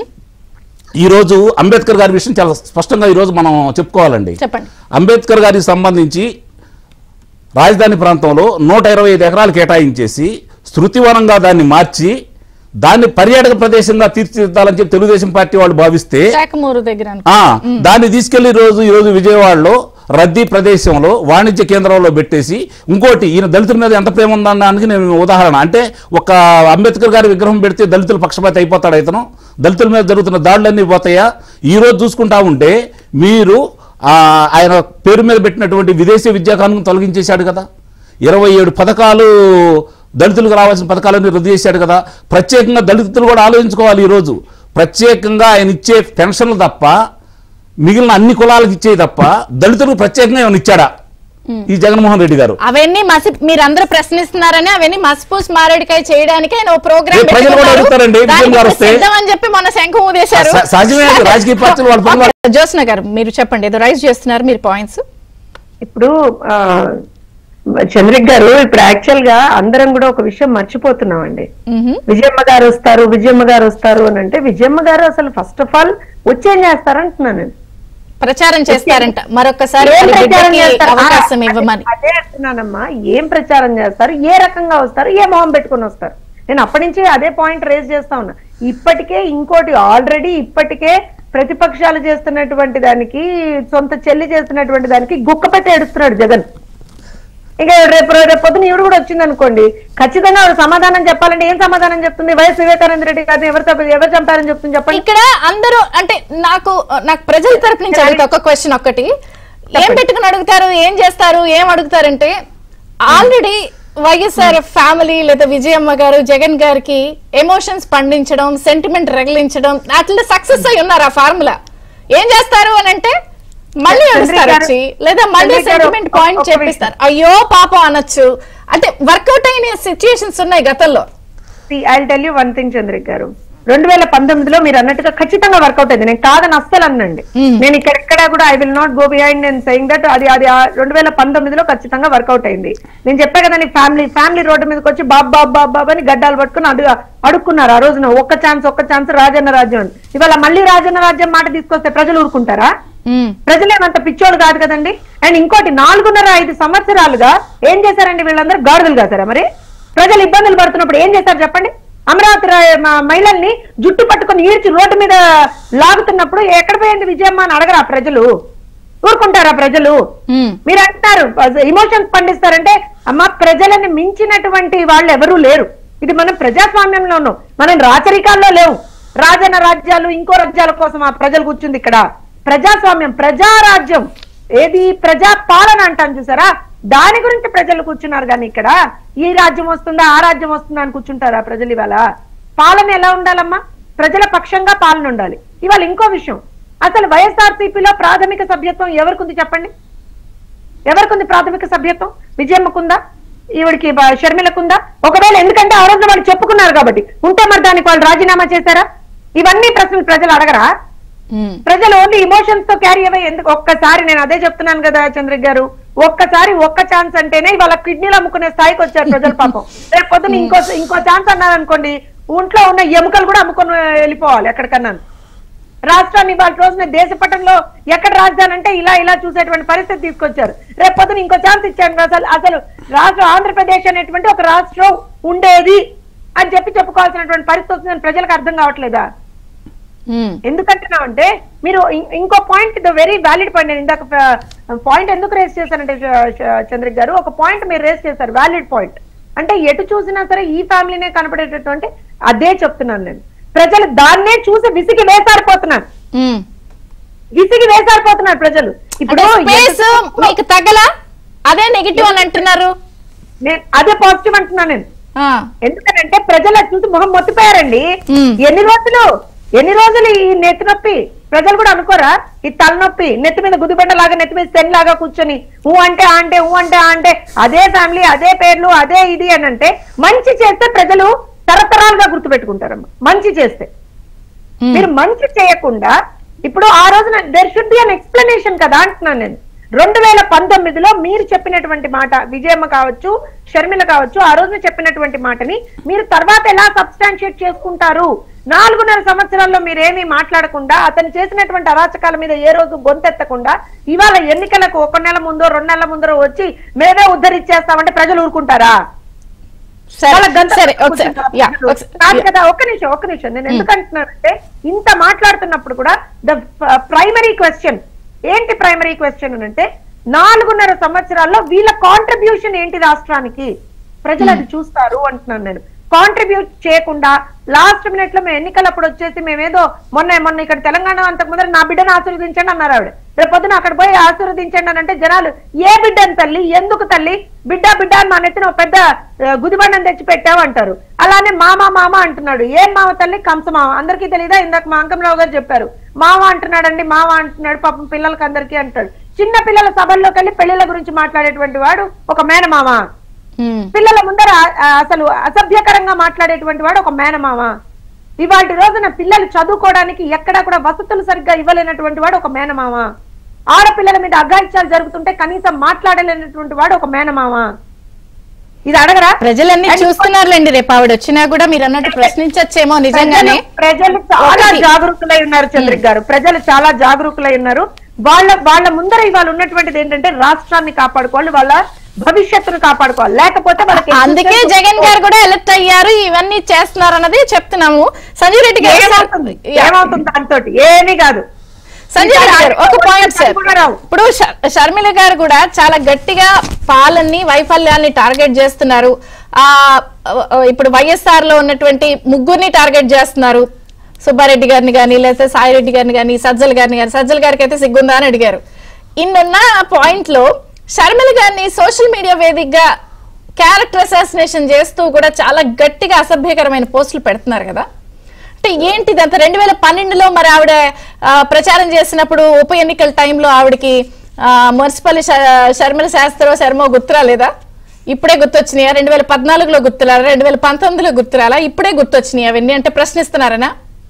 ఈ రోజు అంబేద్కర్ గారి విషయం చాలా స్పష్టంగా ఈ రోజు మనం చెప్పుకోవాలండి చెప్పండి అంబేద్కర్ గారికి సంబంధించి రాజధాని ప్రాంతంలో నూట ఇరవై ఐదు ఎకరాలు కేటాయించేసి శృతివనంగా దాన్ని మార్చి దాన్ని పర్యాటక ప్రదేశంగా తీర్చిదిద్దాలని చెప్పి తెలుగుదేశం పార్టీ వాళ్ళు భావిస్తే శాఖమూరు దగ్గర అనుకో. ఆ దాన్ని తీసుకెళ్లి రోజు ఈ రోజు విజయవాడలో రద్దీ ప్రదేశంలో వాణిజ్య కేంద్రంలో పెట్టేసి ఇంకోటి ఈయన దళితుల మీద ఎంత ప్రేమ ఉందనడానికి నేను ఉదాహరణ అంటే ఒక అంబేద్కర్ గారి విగ్రహం పెడితే దళితుల పక్షపాతి అయిపోతాడు ఇతను దళితుల మీద జరుగుతున్న దాడులన్నీ పోతాయా ఈ రోజు చూసుకుంటా ఉంటే మీరు ఆ, ఆయన పేరు మీద పెట్టినటువంటి విదేశీ విద్యా కానుకను తొలగించేశాడు కదా ఇరవై ఏడు పథకాలు దళితులకు రావాల్సిన పథకాలన్నీ రద్దు చేశాడు కదా ప్రత్యేకంగా దళితులు కూడా ఆలోచించుకోవాలి ఈరోజు ప్రత్యేకంగా ఆయన ఇచ్చే పెన్షన్లు తప్ప మిగిలిన అన్ని కులాలకు ఇచ్చేవి తప్ప దళితులకు ప్రత్యేకంగా ఏమైనా ఇచ్చాడా ఈ జగన్మోహన్ రెడ్డి గారు అవన్నీ మసి మీరందరూ ప్రశ్నిస్తున్నారని అవన్నీ మసిపూసి మారేడికాయ చేయడానికి ఆయన ఓ ప్రోగ్రామ్ రేపు ప్రజలు కూడా అడుగుతారండి, విజయం గారు వస్తే. అని చెప్పి మొన్న శంఖం ఊదేశారు స- సహజమే అది, రాజకీయ పార్టీలు వాళ్ళ పనులు జ్యోత్స్న గారు మీరు చెప్పండి ఏదో రైజ్ చేస్తున్నారు మీరు పాయింట్స్ ఇప్పుడు ఆ, చంద్రిక్ గారు ఇప్పుడు యాక్చువల్ గా అందరం కూడా ఒక విషయం మర్చిపోతున్నాం అండి మ్హూ. విజయమ్మ గారు వస్తారు విజయమ్మ గారు వస్తారు అని అంటే విజయమ్మ గారు అసలు ఫస్ట్ ఆఫ్ ఆల్ వచ్చేం చేస్తారు అంటున్నాను నేను ప్రచారం చేస్తారంట మరొకసారి ఏం వాళ్ళ ప్రచారం బిడ్డకి చేస్తారు? అవకాశం ఆ, ఇవ్వమని అదే అంటున్నానమ్మా ఏం ప్రచారం చేస్తారు ఏ రకంగా వస్తారు ఏ మొహం పెట్టుకొని వస్తారు నేను అప్పటి నుంచి అదే పాయింట్ రేజ్ చేస్తా ఉన్నా ఇప్పటికే ఇంకోటి ఆల్రెడీ ఇప్పటికే ప్రతిపక్షాలు చేస్తున్నటువంటి దానికి సొంత చెల్లి చేస్తున్నటువంటి దానికి గుక్క పెట్టి ఏడుస్తున్నాడు జగన్ ఇక రేపు రేపు పొద్దున ఈవిడ కూడా వచ్చింది అనుకోండి ఖచ్చితంగా ఆవిడ సమాధానం చెప్పాలంటే ఏం సమాధానం చెప్తుంది వైఎస్ వివేకానంద రెడ్డి గారిని ఎవరు తప్ప- ఎవరు చంపారని చెప్తుంది చెప్పండి ఇక్కడ అందరూ అంటే నాకు నాకు ప్రజల తరపు నుంచి అడుగుతా ఒక క్వశ్చన్ ఒక్కటి ఏం పెట్టుకుని అడుగుతారు ఏం చేస్తారు ఏం అడుగుతారంటే ఆల్రెడీ వైఎస్ఆర్ ఫ్యామిలీ లేదా విజయమ్మ గారు జగన్ గారికి ఎమోషన్స్ పండించడం సెంటిమెంట్ రగిలించడం అట్లా సక్సెస్ అయి ఉన్నారు ఆ ఫార్ములా ఏం చేస్తారు అని అంటే మళ్ళీ చంద్రిక అడుస్తారు గారు- వచ్చి లేదా మళ్ళీ చంద్రిక గారు, సెంటిమెంట్ పాయింట్ ఒక చేపిస్తారు అయ్యో పాపం అనొచ్చు అంటే వర్కౌట్ అయిన సిచ్యుయేషన్స్ ఉన్నాయి గతంలో I tell you one thing Chandrika garu రెండు వేల పంతొమ్మిదిలో మీరు అన్నట్టుగా ఖచ్చితంగా వర్కౌట్ అయింది నేను కాదని అస్సలు అన్నండి నేను ఇక్కడ ఎక్కడా కూడా I will not go behind నేను సెయింగ్ దట్ అది అది రెండు వేల పంతొమ్మిదిలో ఖచ్చితంగా వర్కౌట్ అయింది నేను చెప్పా కదండి ఫ్యామిలీ ఫ్యామిలీ రోడ్డు మీదకి వచ్చి బాబ్ బాబ్ బాబ్ బాబ్ అని గడ్డాలు పట్టుకుని అడుగు అడుక్కున్నారు ఆ రోజున ఒక్క ఛాన్స్ ఒక్క ఛాన్స్ రాజన్న రాజ్యం అని ఇవాళ మళ్ళీ రాజన్న రాజ్యం మాట తీసుకొస్తే ప్రజలు ఊరుకుంటారా ఉమ్, ప్రజలేమంత పిచ్చోళ్ళు కాదు కదండి అండ్ ఇంకోటి నాలుగున్నర ఐదు సంవత్సరాలుగా ఏం చేశారండి వీళ్ళందరూ గాడిదలు కాసారా మరి ప్రజలు ఇబ్బందులు పడుతున్నప్పుడు ఏం చేశారు చెప్పండి అమరావతి రా- మా మహిళల్ని జుట్టు పట్టుకొని ఈడ్చి రోడ్డు మీద లాగుతున్నప్పుడు ఎక్కడ పోయింది విజయమ్మ అని అడగరా ప్రజలు ఊరుకుంటారా ప్రజలు ఉమ్. మీరు అంటున్నారు ఇమోషన్స్ పండిస్తారంటే అమ్మ ప్రజలని మించినటువంటి వాళ్ళు ఎవరూ లేరు ఇది మనం ప్రజాస్వామ్యంలో ఉన్నాం మనం రాచరికాల్లో లేవు రాజన్న రాజ్యాలు ఇంకో రాజ్యాల కోసం ఆ ప్రజలు కూర్చుంది ఇక్కడ ప్రజాస్వామ్యం ప్రజారాజ్యం ఏది ప్రజా పాలన అంటాను చూసారా దాని గురించి ప్రజలు కూర్చున్నారు కానీ ఇక్కడ ఈ రాజ్యం వస్తుందా ఆ రాజ్యం వస్తుందా అని కూర్చుంటారా ప్రజలు ఇవాళ పాలన ఎలా ఉండాలమ్మా ప్రజల పక్షంగా పాలన ఉండాలి ఇవాళ ఇంకో విషయం అసలు వైఎస్ఆర్సీపీలో ప్రాథమిక సభ్యత్వం ఎవరికి ఉంది చెప్పండి ఎవరికి ఉంది ప్రాథమిక సభ్యత్వం విజయమ్మకుందా ఈవిడికి బ- షర్మిలకుందా ఒకవేళ ఎందుకంటే ఆ రోజు వాళ్ళు చెప్పుకున్నారు కాబట్టి ఉంటే మరి దానికి వాళ్ళు రాజీనామా చేశారా ఇవన్నీ ప్రశ్నలు ప్రజలు అడగరా ఉమ్. ప్రజలు ఓన్లీ ఇమోషన్స్ తో క్యారీ అవే ఎందుకు ఒక్కసారి నేను అదే చెప్తున్నాను కదా చంద్రిక్ గారు ఒక్కసారి ఒక్క ఛాన్స్ అంటేనే వాళ్ళ కిడ్నీలు అమ్ముకునే స్థాయికి వచ్చారు ప్రజలు పాపం రేపు పొద్దున ఇంకో ఇంకో ఛాన్స్ అన్నారనుకోండి ఒంట్లో ఉన్న ఎముకలు కూడా అమ్ముకొని వెళ్ళిపోవాలి ఎక్కడికన్నా రాష్ట్రాన్ని వాళ్ళ రోజున దేశ పటంలో ఎక్కడ రాజధాని అంటే ఇలా ఇలా చూసేటువంటి పరిస్థితి తీసుకొచ్చారు రేపు పొద్దున ఇంకో ఛాన్స్ ఇచ్చారు అసలు అసలు రాష్ట్రం ఆంధ్రప్రదేశ్ అనేటువంటి ఒక రాష్ట్రం ఉండేది అని చెప్పి చెప్పుకోవాల్సినటువంటి పరిస్థితి వస్తుందని ప్రజలకు అర్థం కావట్లేదా ఉమ్. ఎందుకంటున్నావు అంటే మీరు ఇం- ఇంకో point the very valid point నేను ఇందాక పాయింట్ ఎందుకు రేస్ చేశానంటే చ- చ- చంద్రిక్ గారు ఒక పాయింట్ మీరు రేస్ చేశారు వ్యాలిడ్ పాయింట్ అంటే ఎటు చూసినా సరే ఈ ఫ్యామిలీనే కనపడేటటువంటి అదే చెప్తున్నాను నేను ప్రజలు దాన్నే చూసి విసిగి వేసారిపోతున్నారు ఉమ్. విసిగి వేసారిపోతున్నారు ప్రజలు ఇప్పుడు స్పేస్ మీకు తగలా అదే నెగిటివ్ అని అంటున్నారు నేను అదే పాజిటివ్ అంటున్నాను నేను ఆ, ఎందుకంటే ప్రజలు అది చూసి మొహం మొత్తిపోయారండి మ్మ్. ఎన్ని రోజులు ఎన్ని రోజులు ఈ నెత్తి నొప్పి ప్రజలు కూడా అనుకోరా ఈ తలనొప్పి నెత్తి మీద గుదిబండ లాగా నెత్తి మీద సెన్ లాగా కూర్చొని ఊ అంటే ఆ అంటే ఊ అంటే ఆ అంటే అదే ఫ్యామిలీ అదే పేర్లు అదే ఇది అని అంటే మంచి చేస్తే ప్రజలు తరతరాలుగా గుర్తుపెట్టుకుంటారమ్మా మంచి చేస్తే ఉమ్. మీరు మంచి చేయకుండా ఇప్పుడు ఆ రోజున there should be an explanation కదా అంటున్నాను నేను రెండు వేల పంతొమ్మిదిలో మీరు చెప్పినటువంటి మాట విజయమ్మ కావచ్చు షర్మిల కావచ్చు ఆ రోజున చెప్పినటువంటి మాటని మీరు తర్వాత ఎలా సబ్స్టాన్షియేట్ చేసుకుంటారు నాలుగున్నర సంవత్సరాల్లో మీరేమీ మాట్లాడకుండా అతను చేసినటువంటి అరాచకాల మీద ఏ రోజు గొంతెత్తకుండా ఇవాళ ఎన్నికలకు ఒక నెల ముందో రెండు నెలల ముందో వచ్చి మేమే ఉద్ధరించేస్తామంటే ప్రజలు ఊరుకుంటారా సరే వాళ్ళ గంట సరే ఒకసారి యా ఒకసారి కాదు కదా ఒక్క నిమిషం ఒక్క నిమిషం నేను ఎందుకు అంటున్నానంటే ఇంత మాట్లాడుతున్నప్పుడు కూడా ద ప్రైమరీ క్వశ్చన్ ఏంటి ప్రైమరీ క్వశ్చన్ అంటే నాలుగున్నర సంవత్సరాల్లో వీళ్ళ కాంట్రిబ్యూషన్ ఏంటి రాష్ట్రానికి ప్రజలు అది చూస్తారు అంటున్నాను నేను కాంట్రిబ్యూట్ చేయకుండా లాస్ట్ మినిట్ లో మేము ఎన్నికలప్పుడు వచ్చేసి మేమేదో మొన్న మొన్న ఇక్కడ తెలంగాణ అంతకు ముందర నా బిడ్డను ఆశీర్వదించండి అన్నారు ఆవిడ రేపు పొద్దున అక్కడ పోయి ఆశీర్వదించండి అని అంటే జనాలు ఏ బిడ్డని తల్లి ఎందుకు తల్లి బిడ్డ బిడ్డ అని మా నెత్తిన ఒక పెద్ద ఆ, గుదిబండను తెచ్చి పెట్టావు అంటారు అలానే మామ మామ అంటున్నాడు ఏం మామ తల్లి కంస మామ అందరికీ తెలియదా ఇందాక మా అంకంరావు గారు చెప్పారు మామ అంటున్నాడండి మామ అంటున్నాడు పాపం పిల్లలకి అందరికీ అంటాడు చిన్న పిల్లల సభల్లోకి వెళ్ళి పెళ్లిళ్ళ గురించి మాట్లాడేటువంటి వాడు ఒక మేనమామ ఉమ్. పిల్లల ముందర ఆ, అసలు అసభ్యకరంగా మాట్లాడేటువంటి వాడు ఒక మేనమామ ఇవాటి రోజున పిల్లలు చదువుకోవడానికి ఎక్కడా కూడా వసతులు సరిగ్గా ఇవ్వలేనటువంటి వాడు ఒక మేనమామ ఆడపిల్లల మీద అఘాయిత్యాలు జరుగుతుంటే కనీసం మాట్లాడలేనటువంటి వాడు ఒక మేనమామ ఇది అడగరా ప్రజలన్నీ And చూస్తున్నారులేండి రేపు ఆవిడ వచ్చినా కూడా మీరు అన్నట్టు ప్రశ్నించచ్చేమో నిజంగానే ప్రజలు- ప్రజలు చాలా ఒకటి. జాగరూకులై ఉన్నారు చంద్రిక్ గారు ప్రజలు చాలా జాగరూకులై ఉన్నారు వాళ్ళ వాళ్ళ ముందర ఇవాళ ఉన్నటువంటిది ఏంటంటే రాష్ట్రాన్ని కాపాడుకోవాలి వాళ్ళ భవిష్యత్తును కాపాడుకోవాలి లేకపోతే వాళ్ళకి అందుకే జగన్ గారు కూడా ఎలక్ట్ అయ్యారు ఇవన్నీ చేస్తున్నారు అన్నది చెప్తున్నాము సంజయ్ రెడ్డి గారు ఏమవుతుంది ఏమవుతుంది దాంతో ఏమీ కాదు సంజయ్ రెడ్డి గారు ఒక పాయింట్ సార్ కూడా రావు. ఇప్పుడు ష- షర్మిల గారు కూడా చాలా గట్టిగా పాలన్ని వైఫల్యాల్ని టార్గెట్ చేస్తున్నారు ఆ ఆ, ఇప్పుడు వైఎస్ఆర్ లో ఉన్నటువంటి ముగ్గురిని టార్గెట్ చేస్తున్నారు సుబ్బారెడ్డి గారిని కానీ లేకపోతే సాయిరెడ్డి గారిని కానీ సజ్జల గారిని కానీ సజ్జల గారికి అయితే సిగ్గుందా అని అడిగారు ఇన్నున్న పాయింట్ లో షర్మిల గారిని సోషల్ మీడియా వేదికగా క్యారెక్టర్ అసాసినేషన్ చేస్తూ కూడా చాలా గట్టిగా అసభ్యకరమైన పోస్టులు పెడుతున్నారు కదా అంటే ఏంటిది అంత రెండు వేల పన్నెండులో మరి ఆవిడ ఆ, ప్రచారం చేసినప్పుడు ఉప ఎన్నికల టైంలో ఆవిడకి ఆ, మున్సిపల్ శ- షర్మిల శాస్త్రో శర్మో గుర్తురాలేదా ఇప్పుడే గుర్తొచ్చినాయా రెండు వేల పద్నాలుగులో గుర్తురాలా రెండు వేల పంతొమ్మిదిలో గుర్తురాలా ఇప్పుడే గుర్తొచ్చినాయి అవన్నీ అంటే ప్రశ్నిస్తున్నారనా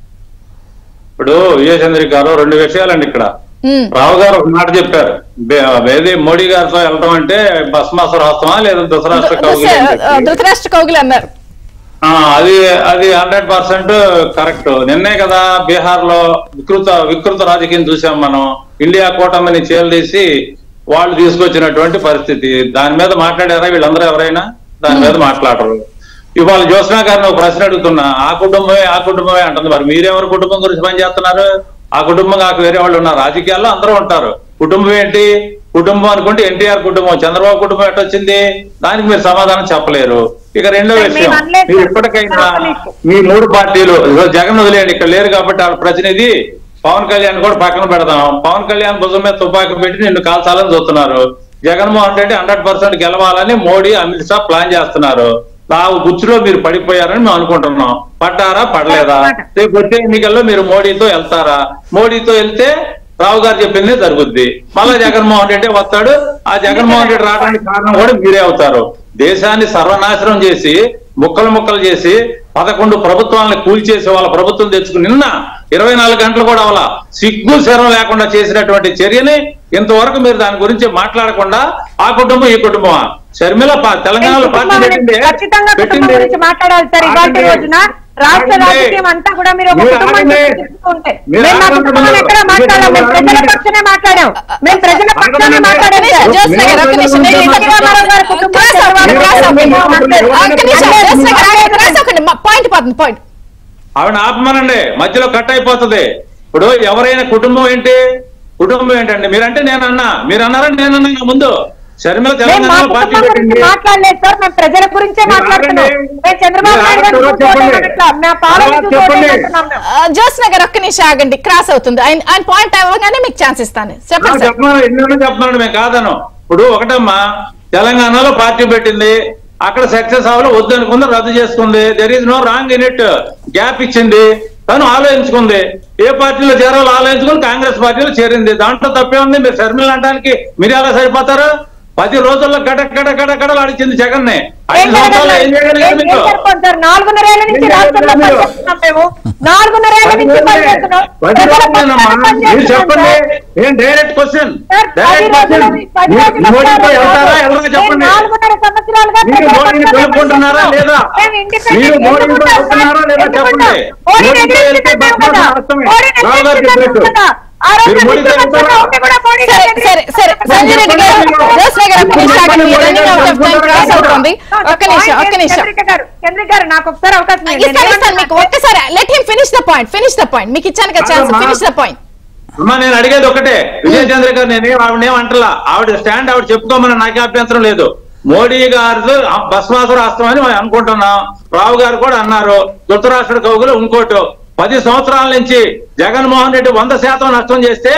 ఇప్పుడు విజయచంద్రి గారు రెండు విషయాలండి ఇక్కడ ఉమ్. రావు గారు ఒక మాట చెప్పారు బే- ఏది మోడీ గారితో వెళ్ళటం అంటే భస్మాసుర హస్తమా లేదా దుసరాష్ట్ర కౌగిలి అని చెప్పి. ధృతరాష్ట్ర కౌగులు అన్నారు ఆ, అది అది హండ్రెడ్ పర్సెంట్ కరెక్ట్ నిన్నే కదా బీహార్ లో వికృత వికృత రాజకీయం చూసాం మనం ఇండియా కూటమిని చేలదీసి వాళ్ళు తీసుకొచ్చినటువంటి పరిస్థితి దాని మీద మాట్లాడారా వీళ్ళందరూ ఎవరైనా దాని మీద మాట్లాడరు ఇవాళ జ్యోత్స్నా గారిని ఒక ప్రశ్న అడుగుతున్నా ఆ కుటుంబమే ఆ కుటుంబమే అంటుంది మరి మీరెవరు కుటుంబం గురించి పనిచేస్తున్నారు ఆ కుటుంబం కాక వేరే వాళ్ళు ఉన్నారు రాజకీయాల్లో అందరూ ఉంటారు కుటుంబం ఏంటి కుటుంబం అనుకుంటే ఎన్టీఆర్ కుటుంబం చంద్రబాబు కుటుంబం ఎట్టొచ్చింది దానికి మీరు సమాధానం చెప్పలేరు ఇక రెండో మేము విషయం అనలేదు. మీరు ఇప్పటికైనా మీ మూడు పార్టీలు ఇదిగో జగన్ వదిలేయండి ఇక్కడ లేరు కాబట్టి వాళ్ళ ప్రతినిధి పవన్ కళ్యాణ్ కూడా పక్కన పెడదాం పవన్ కళ్యాణ్ భుజం మీద తుపాకీ పెట్టి నిన్ను కాల్చాలని చూస్తున్నారు జగన్మోహన్ రెడ్డి హండ్రెడ్ పర్సెంట్ గెలవాలని మోడీ అమిత్ షా ప్లాన్ చేస్తున్నారు ఆ గుచ్చులో మీరు పడిపోయారని మేము అనుకుంటున్నాం పడ్డారా పడలేదా రేపు వచ్చే ఎన్నికల్లో మీరు మోడీతో వెళ్తారా మోడీతో వెళ్తే రావు గారు చెప్పింది జరుగుద్ది మళ్ళా జగన్మోహన్ రెడ్డి వస్తాడు ఆ జగన్మోహన్ రెడ్డి రావడానికి కారణం కూడా మీరే అవుతారు దేశాన్ని సర్వనాశనం చేసి ముక్కలు ముక్కలు చేసి పదకొండు ప్రభుత్వాలను కూల్చేసి వాళ్ళ ప్రభుత్వం తెచ్చుకుని నిన్న ఇరవై నాలుగు గంటలు కూడా అవలా సిగ్గు శరం లేకుండా చేసినటువంటి చర్యని ఇంతవరకు మీరు దాని గురించి మాట్లాడకుండా ఆ కుటుంబం ఈ కుటుంబమా షర్మిల పా- తెలంగాణలో పార్టీ కుటుంబం పెట్టింది ఖచ్చితంగా కుటుంబం పెట్టింది. గురించి మాట్లాడాలి సార్ ఇవాళ ఆగండి. రోజున రాష్ట్ర ఆగండి. రాజకీయం అంతా కూడా మీరు ఒక మీరు కుటుంబం ఆగండి. గురించి చెప్పుకుంటే మీరు మేము మా ఆగండి. కుటుంబం ఎక్కడ మాట్లాడాం మేము ప్రజల ఆగండి. పక్షానే మాట్లాడాం మేము ప్రజల పక్షానే ఆగండి. మాట్లాడాం ఒక్క నిమిషం, సార్. జ్యోత్స్న గారు, ఒక్క నిమిషం. నేను మీరు ఎన్టీ రామారావు గారి కుటుంబం, క్రాస్ చంద్రబాబు అవ్వండి, క్రాస్ అవ్వండి. క్రాస్ అవ్వండి. ఒక్క నిమిషం, జ్యోత్స్న గారు, క్రాస్ అవ్వకండి. మా పాయింట్ పోతుంది పాయింట్ ఆవిడ ఆపమనండి మధ్యలో కట్ అయిపోతుంది ఇప్పుడు ఎవరైనా కుటుంబం ఏంటి కుటుంబం ఏంటండి మీరంటే నేను అన్నా మీరు అన్నారా నేను అన్నా ముందు షర్మిల మేము మా తెలంగాణలో పార్టీ కుటుంబం గురించి పెట్టింది మాట్లాడలేదు సార్ మేము ప్రజల గురించే మీరు మాట్లాడుతున్నాం ఆగండి. మేము చంద్రబాబు మీరు నాయుడు గారిని ఆగండి, చెప్పండి. చూసుకోవట్లా. మా పాలన తర్వాత చెప్పండి. చూసుకోవట్లేదంటున్నాం మేము. ఆ, జ్యోత్స్న గారు ఒక్క నిమిషం ఆగండి క్రాస్ అవుతుంది ఆయన ఆయన పాయింట్ అవ్వగానే మీకు ఛాన్స్ ఇస్తాను చెప్పండి సార్ చెప్పమని ఎన్నో చెప్పమని మేము కాదను ఇప్పుడు ఒకటమ్మా తెలంగాణలో పార్టీ పెట్టింది అక్కడ సక్సెస్ అవ్వాలి వద్దు అనుకుంది రద్దు చేసుకుంది there is no wrong in it gap ఇచ్చింది తను ఆలోచించుకుంది ఏ పార్టీలో చేరాలో ఆలోచించుకుని కాంగ్రెస్ పార్టీలో చేరింది దాంట్లో తప్పే ఉంది మీరు షర్మిల అనడానికి మీరు ఎలా సరిపోతారు పది రోజుల్లో గడ గడ గడ గడలు ఆడిచింది జగన్ ని ఏం ఐదు సంవత్సరాలు ఏం జరగలేదు? చేయగలిగారు ఏం- ఏం మీకు సరిపోతుంది సార్? నాలుగున్నరేళ్ల నుంచి ఏం రాష్ట్రంలో జరగలేదు? పనిచేస్తున్నాం మేము నాలుగున్నరేళ్ల పది నుంచి రోజులే. పనిచేస్తున్నాం పది ప్రజల రోజులేనమ్మా. పక్షాన మీరు పనిచేస్తున్నాం చెప్పండి సార్. ఏం డైరెక్ట్ క్వశ్చన్ సార్, పది డైరెక్ట్ క్వశ్చన్ రోజులు- పది రోజులు మోడీతో వస్తారు. వెళ్తారా వెళ్ళరా మేము చెప్పండి నాలుగున్నర సంవత్సరాలుగా మీరు ప్రజల మోడీని పక్షాన కలుపుకుంటున్నారా లేదా పనిచేస్తున్నాం. మేము independent మీరు మోడీతో ఎందుకుంటాం సార్? వెళ్తున్నారా లేదా ఎందుకుంటాం? చెప్పండి మోడీని మోడీతో వెళ్తే ఎదిరించుకుంటాం బస్మాసు కదా. నష్టమే. మోడీని రావు గారు ఎదిరించుకుంటాం చెప్పినట్టు. కదా. ఆ రోజు మీరు మోడీతో ముఖ్యమంత్రిగా వెళ్తారా? ఉండి కూడా మోడీని సరే సరే సరే సంజయ్ రెడ్డి గారు జ్యోత్స్న గారు ఒక్క నిమిషం ఆగండి మీరు running out of time cross అవుతుంది ఒక్క నిమిషం ఒక్క నిమిషం చంద్రిక గారు చంద్రిక గారు నాకు ఒకసారి అవకాశం ఇవ్వండి. ఇస్తాను ఇస్తాను మీకు ఒక్కసారి let him finish the point finish the point మీకు ఇచ్చాను కదా ఛాన్స్ కాదమ్మా. ఫినిష్ ద పాయింట్ అమ్మా నేను అడిగేది ఒకటే విజయచంద్ర గారు నేనేం ఆవిడనేం అంటలా ఆవిడ స్టాండ్ ఆవిడ చెప్పుకోమని నాకే అభ్యంతరం లేదు మోడీ గారు భస్మాసుర హస్తం అని మనం అనుకుంటున్నాం రావు గారు కూడా అన్నారు ధృతరాష్ట్ర కవుగులు ఇంకోటి పది సంవత్సరాల నుంచి జగన్మోహన్ రెడ్డి వంద శాతం నష్టం చేస్తే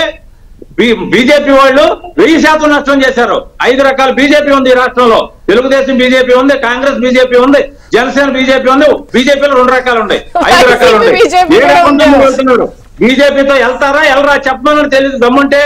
బీజేపీ వాళ్ళు వెయ్యి శాతం నష్టం చేశారు ఐదు రకాల బీజేపీ ఉంది ఈ రాష్ట్రంలో తెలుగుదేశం బీజేపీ ఉంది కాంగ్రెస్ బీజేపీ ఉంది జనసేన బీజేపీ ఉంది బీజేపీలో రెండు రకాలు ఉన్నాయి ఐదు రకాలు ఉన్నాయి BJP ఏ కూడా రకంగా ఉంది. మీరు వెళ్తున్నారు బీజేపీతో వెళ్తారా వెళ్ళరా చెప్పమని తెలియదు దమ్ముంటే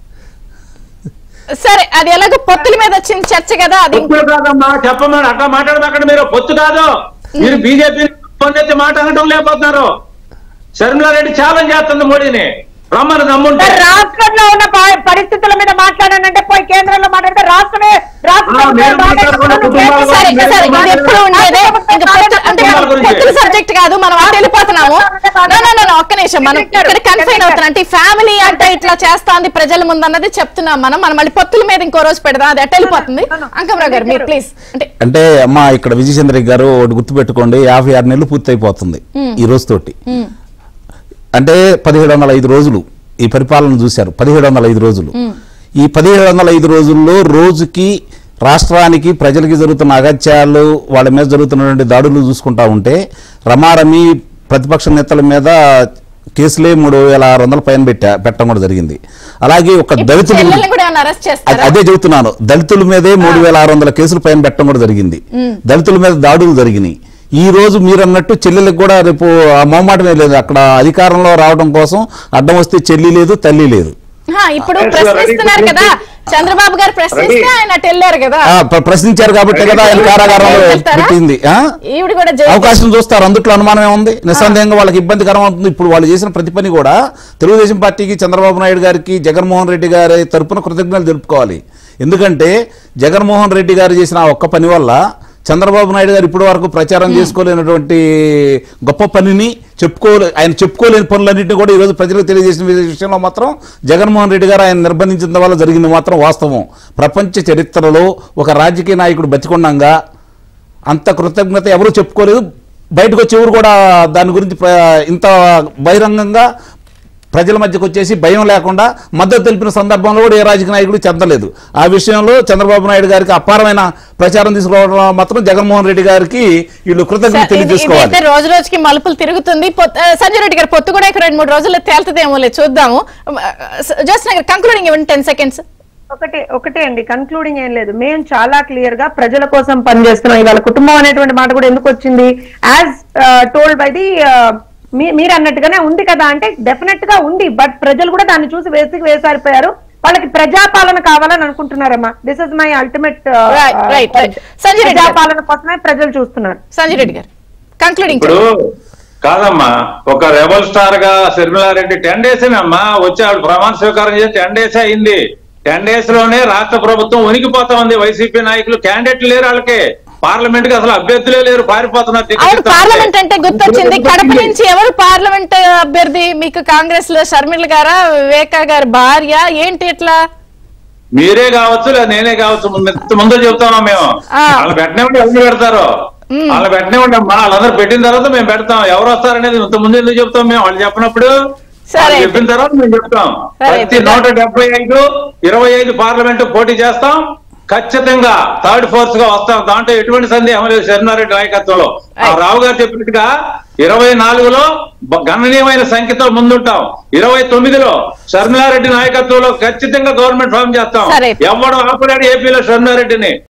సరే అది ఎలాగో పొత్తుల మీద వచ్చిన చర్చ కదా అది పొత్తు కాదమ్మా చెప్పమని అట్లా మాట్లాడమాకండి మీరు పొత్తు కాదు మీరు బీజేపీ పొందెత్తి మాట అనడం లేకపోతున్నారు షర్మిలారెడ్డి ఛాలెంజ్ చేస్తుంది మోడీని రమ్మని దమ్ముంటే సార్, రాష్ట్రంలో ఉన్న ప- పరిస్థితుల మీద మాట్లాడానంటే పోయి కేంద్రంలో మాట్లాడితే రాష్ట్రమే రాష్ట్రం ఆ, మీరు మాట్లాడుకున్న కుటుంబాల సరే గురించి సరే ఇది ఎప్పుడు ఉండేదే ఇంకా పొత్తు- అంటే కుటుంబాల గురించి. పొత్తుల సబ్జెక్ట్ కాదు మనం అటు వెళ్ళిపోతున్నాము No, no, no, no, ఒక్క నిమిషం మనం ఇక్కడ కన్ఫైన్ అవుతున్నాం అంటే ఫ్యామిలీ అంటే ఇట్లా చేస్తాంది ప్రజల ముందు అన్నది చెప్తున్నాం మనం మనం మళ్ళీ పొత్తుల మీద ఇంకో రోజు పెడదాం అది ఎట్ వెళ్ళిపోతుంది అంకమరావు గారు మీరు ప్లీజ్ అంటే అంటే అమ్మా ఇక్కడ విజయచంద్ర గారు ఒకటి గుర్తుపెట్టుకోండి యాభై ఆరు నెలలు పూర్తి అయిపోతుంది ఈ రోజుతోటి అంటే పదిహేడు వందల ఐదు రోజులు ఈ పరిపాలన చూశారు పదిహేడు వందల ఐదు రోజులు ఈ పదిహేడు వందల ఐదు రోజుల్లో రోజుకి రాష్ట్రానికి ప్రజలకి జరుగుతున్న అగత్యాలు వాళ్ళ మీద జరుగుతున్నటువంటి దాడులు చూసుకుంటా ఉంటే రమారమి ప్రతిపక్ష నేతల మీద కేసులే మూడు వేల ఆరు వందల పైన పెట్టా పెట్టడం కూడా జరిగింది అలాగే ఒక దళితులు చెల్లెల్ని కూడా ఏమైనా అరెస్ట్ అదే- చేస్తారా అదే చెబుతున్నాను దళితుల మీదే మూడు వేల ఆరు వందల కేసులు పైన పెట్టడం కూడా జరిగింది దళితుల మీద దాడులు జరిగినాయి ఈ రోజు మీరు అన్నట్టు చెల్లెలకు కూడా రేపు ఆ మొహమాటమే లేదు అక్కడ అధికారంలో రావడం కోసం అడ్డం వస్తే చెల్లి లేదు తల్లి లేదు ఆ, ఇప్పుడు Yes, you are ready to ప్రశ్నిస్తున్నారు కదా proceed. చంద్రబాబు గారు ప్రశ్నిస్తే Ready. ఆయన అటు వెళ్ళారు కదా ఆ, ప్ర- ప్రశ్నించారు కాబట్టి కదా ఆయన కారాగారంలో వెళ్తారా? పెట్టింది ఆ? ఈవిడ కూడా జైలు అవకాశం చూస్తారు అందుట్లో అనుమానం ఏముంది నిస్సందేహంగా వాళ్ళకి ఇబ్బందికరం అవుతుంది ఇప్పుడు వాళ్ళు చేసిన ప్రతి పని కూడా తెలుగుదేశం పార్టీకి చంద్రబాబు నాయుడు గారికి జగన్మోహన్ రెడ్డి గారి తరపున కృతజ్ఞతలు తెలుపుకోవాలి ఎందుకంటే జగన్మోహన్ రెడ్డి గారు చేసిన ఆ ఒక్క పని వల్ల చంద్రబాబు నాయుడు గారు ఇప్పటి వరకు ప్రచారం చేసుకోలేనటువంటి గొప్ప పనిని చెప్పుకోలే ఆయన చెప్పుకోలేని పనులన్నింటినీ కూడా ఈరోజు ప్రజలకు తెలియజేసిన విషయంలో మాత్రం జగన్మోహన్ రెడ్డి గారు ఆయన నిర్బంధించడం వల్ల జరిగింది మాత్రం వాస్తవం ప్రపంచ చరిత్రలో ఒక రాజకీయ నాయకుడు బతికొండంగా అంత కృతజ్ఞత ఎవరు చెప్పుకోలేదు బయటకు వచ్చి ఎవరు కూడా దాని గురించి ప్ర- ఇంత బహిరంగంగా ప్రజల మధ్యకు వచ్చేసి భయం లేకుండా మద్దతు తెలిపిన సందర్భంలో కూడా ఏ రాజకీయ నాయకుడు చెందలేదు ఆ విషయంలో చంద్రబాబు నాయుడు గారికి అపారమైన ప్రచారం తీసుకోవడం మాత్రం జగన్మోహన్ రెడ్డి గారికి వీళ్ళు కృతజ్ఞత సార్, ఇది- తెలియజేసుకోవాలి ఇదైతే రోజు రోజుకి మలుపులు తిరుగుతుంది పొత్- ఆ, సంజయ్ రెడ్డి గారు పొత్తు కూడా ఇక రెండు మూడు రోజుల్లో తేలుతుందేమో లేదు చూద్దాము జస్ట్ నగర్ కంక్లూడింగ్ ఇవ్వండి టెన్ సెకండ్స్ ఒకటే ఒకటే అండి కన్క్లూడింగ్ ఏం లేదు మేము చాలా క్లియర్ గా ప్రజల కోసం పనిచేస్తున్నాం ఇవాళ కుటుంబం అనేటువంటి మాట కూడా ఎందుకు వచ్చింది యాజ్ టోల్డ్ బై ది మీరు అన్నట్టుగానే ఉంది కదా అంటే డెఫినెట్ గా ఉంది బట్ ప్రజలు కూడా దాన్ని చూసి వేసి వేసారిపోయారు వాళ్ళకి ప్రజాపాలన కావాలని అనుకుంటున్నారమ్మా this is my ultimate Right, right, right. Sanjay Reddy garu. ప్రజాపాలన కోసమే ప్రజలు చూస్తున్నారు సంజయ్ రెడ్డి గారు కంక్లూడింగ్ ఇప్పుడు కాదమ్మా ఒక రెబల్ స్టార్ గా శర్మిలారెడ్డి టెన్ డేస్ అమ్మా వచ్చి ఆవిడ ప్రమాణ స్వీకారం చేసి టెన్ డేస్ అయింది టెన్ డేస్ లోనే రాష్ట్ర ప్రభుత్వం ఉనికిపోతా ఉంది వైసీపీ నాయకులు క్యాండిడేట్ లేరు వాళ్ళకి పార్లమెంట్ కి అసలు అభ్యర్థులే లేరు పారిపోతున్నారు టికెట్ అవును ఇస్తామంటే. పార్లమెంట్ అంటే గుర్తొచ్చింది కడప నుంచి ఎవరు పార్లమెంట్ అభ్యర్థి మీకు కాంగ్రెస్ లో షర్మిల గారా వివేక గారి భార్య ఏంటి ఇట్లా మీరే కావచ్చు లేదా నేనే కావచ్చు ముందు ముందు చెప్తున్నాం మేము ఆ. వాళ్ళు పెట్టిన ఎవరు పెడతారు వాళ్ళు పెట్టిన అమ్మా వాళ్ళందరూ పెట్టిన తర్వాత మేము పెడతాం ఎవరు వస్తారనేది ఇంత ముందు ఎందుకు చెప్తాం మేము వాళ్ళు చెప్పినప్పుడు సరే వాళ్ళు అయితే. చెప్పిన తర్వాత మేము చెప్తాం సరే ప్రతి అయితే. నూట డెబ్బై ఐదు ఇరవై ఐదు పార్లమెంట్ పోటీ చేస్తాం ఖచ్చితంగా థర్డ్ ఫోర్స్ గా వస్తాం దాంట్లో ఎటువంటి సందేహం లేదు శరణారెడ్డి నాయకత్వంలో ఆ Right. రావు గారు చెప్పినట్టుగా ఇరవై నాలుగులో బ- గణనీయమైన సంఖ్యతో ముందుంటాం ఇరవై తొమ్మిదిలో శర్మిలారెడ్డి నాయకత్వంలో ఖచ్చితంగా గవర్నమెంట్ ఫామ్ చేస్తాం సరే. ఎవడు ఆపలేడు ఏపీలో శర్మిలారెడ్డిని